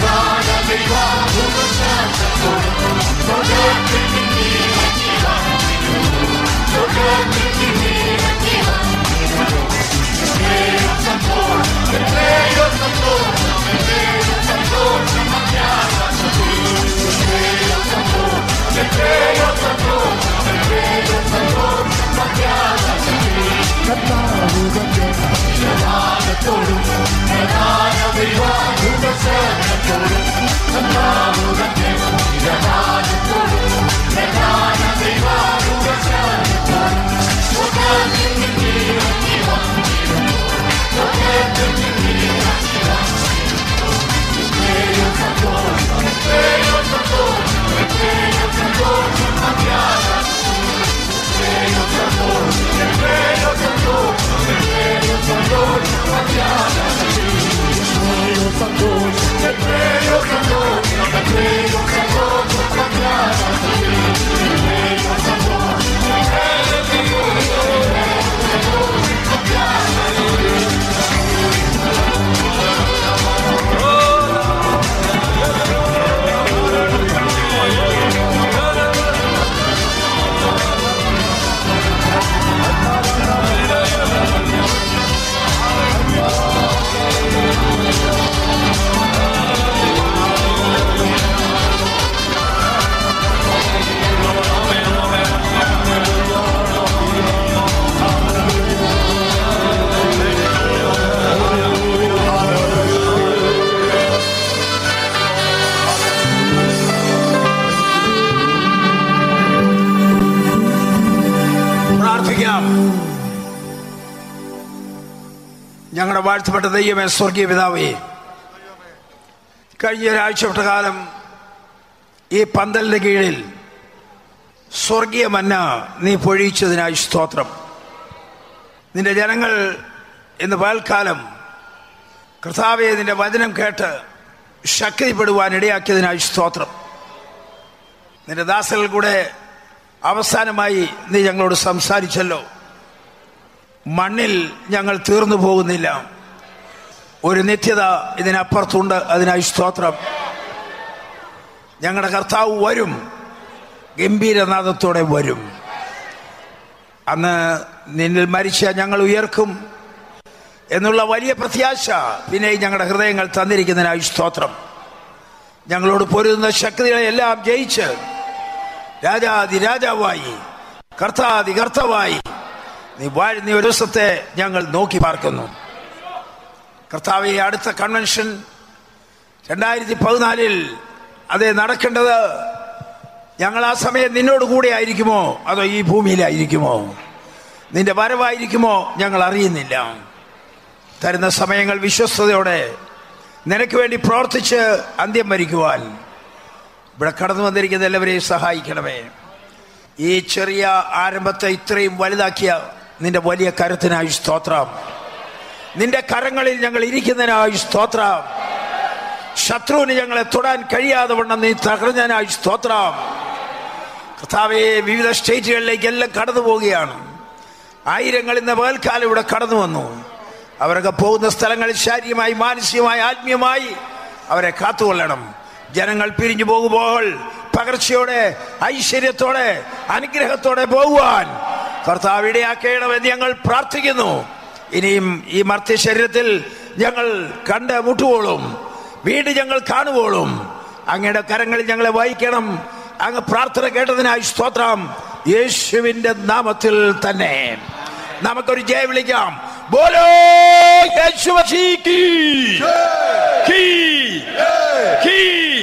Thank you. പ്രാർത്ഥിക്കാം ഞങ്ങളുടെ വാഴ്ത്തപ്പെട്ട ദൈവമേ സ്വർഗീയ പിതാവേ കഴിഞ്ഞ ഒരാഴ്ചപ്പെട്ട കാലം ഈ പന്തലിന്റെ കീഴിൽ സ്വർഗീയ മന്ന നീ പൊഴിച്ചതിനായി സ്തോത്രം നിന്റെ ജനങ്ങൾ ഇന്ന് പകൽക്കാലം കർത്താവെ നിന്റെ വചനം കേട്ട് ശക്തിപ്പെടുവാൻ ഇടയാക്കിയതിനായി സ്തോത്രം നിന്റെ ദാസകൾ കൂടെ അവസാനമായി നീ ഞങ്ങളോട് സംസാരിച്ചല്ലോ മണ്ണിൽ ഞങ്ങൾ തീർന്നു പോകുന്നില്ല ഒരു നിത്യത ഇതിനപ്പുറത്തുണ്ട് അതിനായി സ്തോത്രം ഞങ്ങളുടെ കർത്താവ് വരും ഗംഭീരനാഥത്തോടെ വരും അന്ന് നിന്നിൽ മരിച്ച ഞങ്ങൾ ഉയർക്കും എന്നുള്ള വലിയ പ്രത്യാശ പിന്നെ ഞങ്ങളുടെ ഹൃദയങ്ങൾ തന്നിരിക്കുന്നതിനായി സ്തോത്രം ഞങ്ങളോട് പൊരുതുന്ന ശക്തികളെ എല്ലാം ജയിച്ച് രാജാതി രാജാവായി കർത്താതി കർത്താവായി നീ വാഴുന്ന ഒരു ദിവസത്തെ ഞങ്ങൾ നോക്കി പാർക്കുന്നു കർത്താവ് ഈ അടുത്ത കൺവെൻഷൻ രണ്ടായിരത്തി പതിനാലിൽ അത് നടക്കേണ്ടത് ഞങ്ങൾ ആ സമയം നിന്നോട് കൂടെ ആയിരിക്കുമോ അതോ ഈ ഭൂമിയിലായിരിക്കുമോ നിന്റെ വരവായിരിക്കുമോ ഞങ്ങൾ അറിയുന്നില്ല തരുന്ന സമയങ്ങൾ വിശ്വസ്തയോടെ നിനക്ക് വേണ്ടി പ്രവർത്തിച്ച് അന്ത്യം വരിക്കുവാൻ ഇവിടെ കടന്നു വന്നിരിക്കുന്ന എല്ലാവരെയും സഹായിക്കണമേ ഈ ചെറിയ ആരംഭത്തെ ഇത്രയും വലുതാക്കിയ നിന്റെ വലിയ കരുത്തിനായി സ്തോത്രം നിന്റെ കരങ്ങളിൽ ഞങ്ങൾ ഇരിക്കുന്നതിനായി സ്തോത്രം ശത്രുവിന് ഞങ്ങളെ തൊടാൻ കഴിയാതെ വണ്ണം നീ തകർന്നതിനായി സ്തോത്രം കർത്താവെ വിവിധ സ്റ്റേറ്റുകളിലേക്ക് എല്ലാം കടന്നു പോവുകയാണ് ആയിരങ്ങൾ ഇന്ന് പകൽക്കാലം ഇവിടെ കടന്നു വന്നു അവരൊക്കെ പോകുന്ന സ്ഥലങ്ങളിൽ ശാരീരികമായി മാനസികമായി ആത്മീയമായി അവരെ കാത്തുകൊള്ളണം ജനങ്ങൾ പിരിഞ്ഞു പോകുമ്പോൾ പകർച്ചയോടെ ഐശ്വര്യത്തോടെ അനുഗ്രഹത്തോടെ പോകുവാൻ കർത്താവ് ഇടയാക്കണമെന്ന് ഞങ്ങൾ പ്രാർത്ഥിക്കുന്നു ഇനിയും ഈ മർത്യ ശരീരത്തിൽ ഞങ്ങൾ കണ്ട് മുട്ടുവോളും വീട് ഞങ്ങൾ കാണുവോളും അങ്ങയുടെ കരങ്ങളിൽ ഞങ്ങളെ വഹിക്കണം അങ്ങ് പ്രാർത്ഥന കേട്ടതിനായി സ്തോത്രം യേശുവിന്റെ നാമത്തിൽ തന്നെ നമുക്കൊരു ജയ വിളിക്കാം ബോലോ യേശു മസീഹ് കീ. കീ. കീ.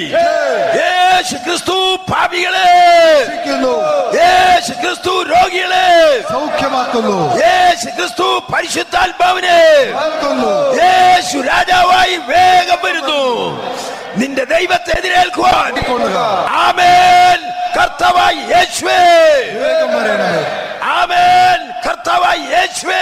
യേശു ക്രിസ്തു പാപികളെ രക്ഷിക്കുന്നു യേശു ക്രിസ്തു രോഗികളെ സൗഖ്യമാക്കുന്നു യേശു ക്രിസ്തു പരിശുദ്ധാത്മാവിനെ വാഴ്ത്തുന്നു യേശു രാജാവായി വേഗം വരുന്നു നിന്റെ ദൈവത്തെ എതിരേൽക്കുവാൻ കൊള്ളുക. ആമേൻ കർത്താവായി യേശുവേ വേഗം വരണമേ ആമേൻ കർത്താവായി യേശുവേ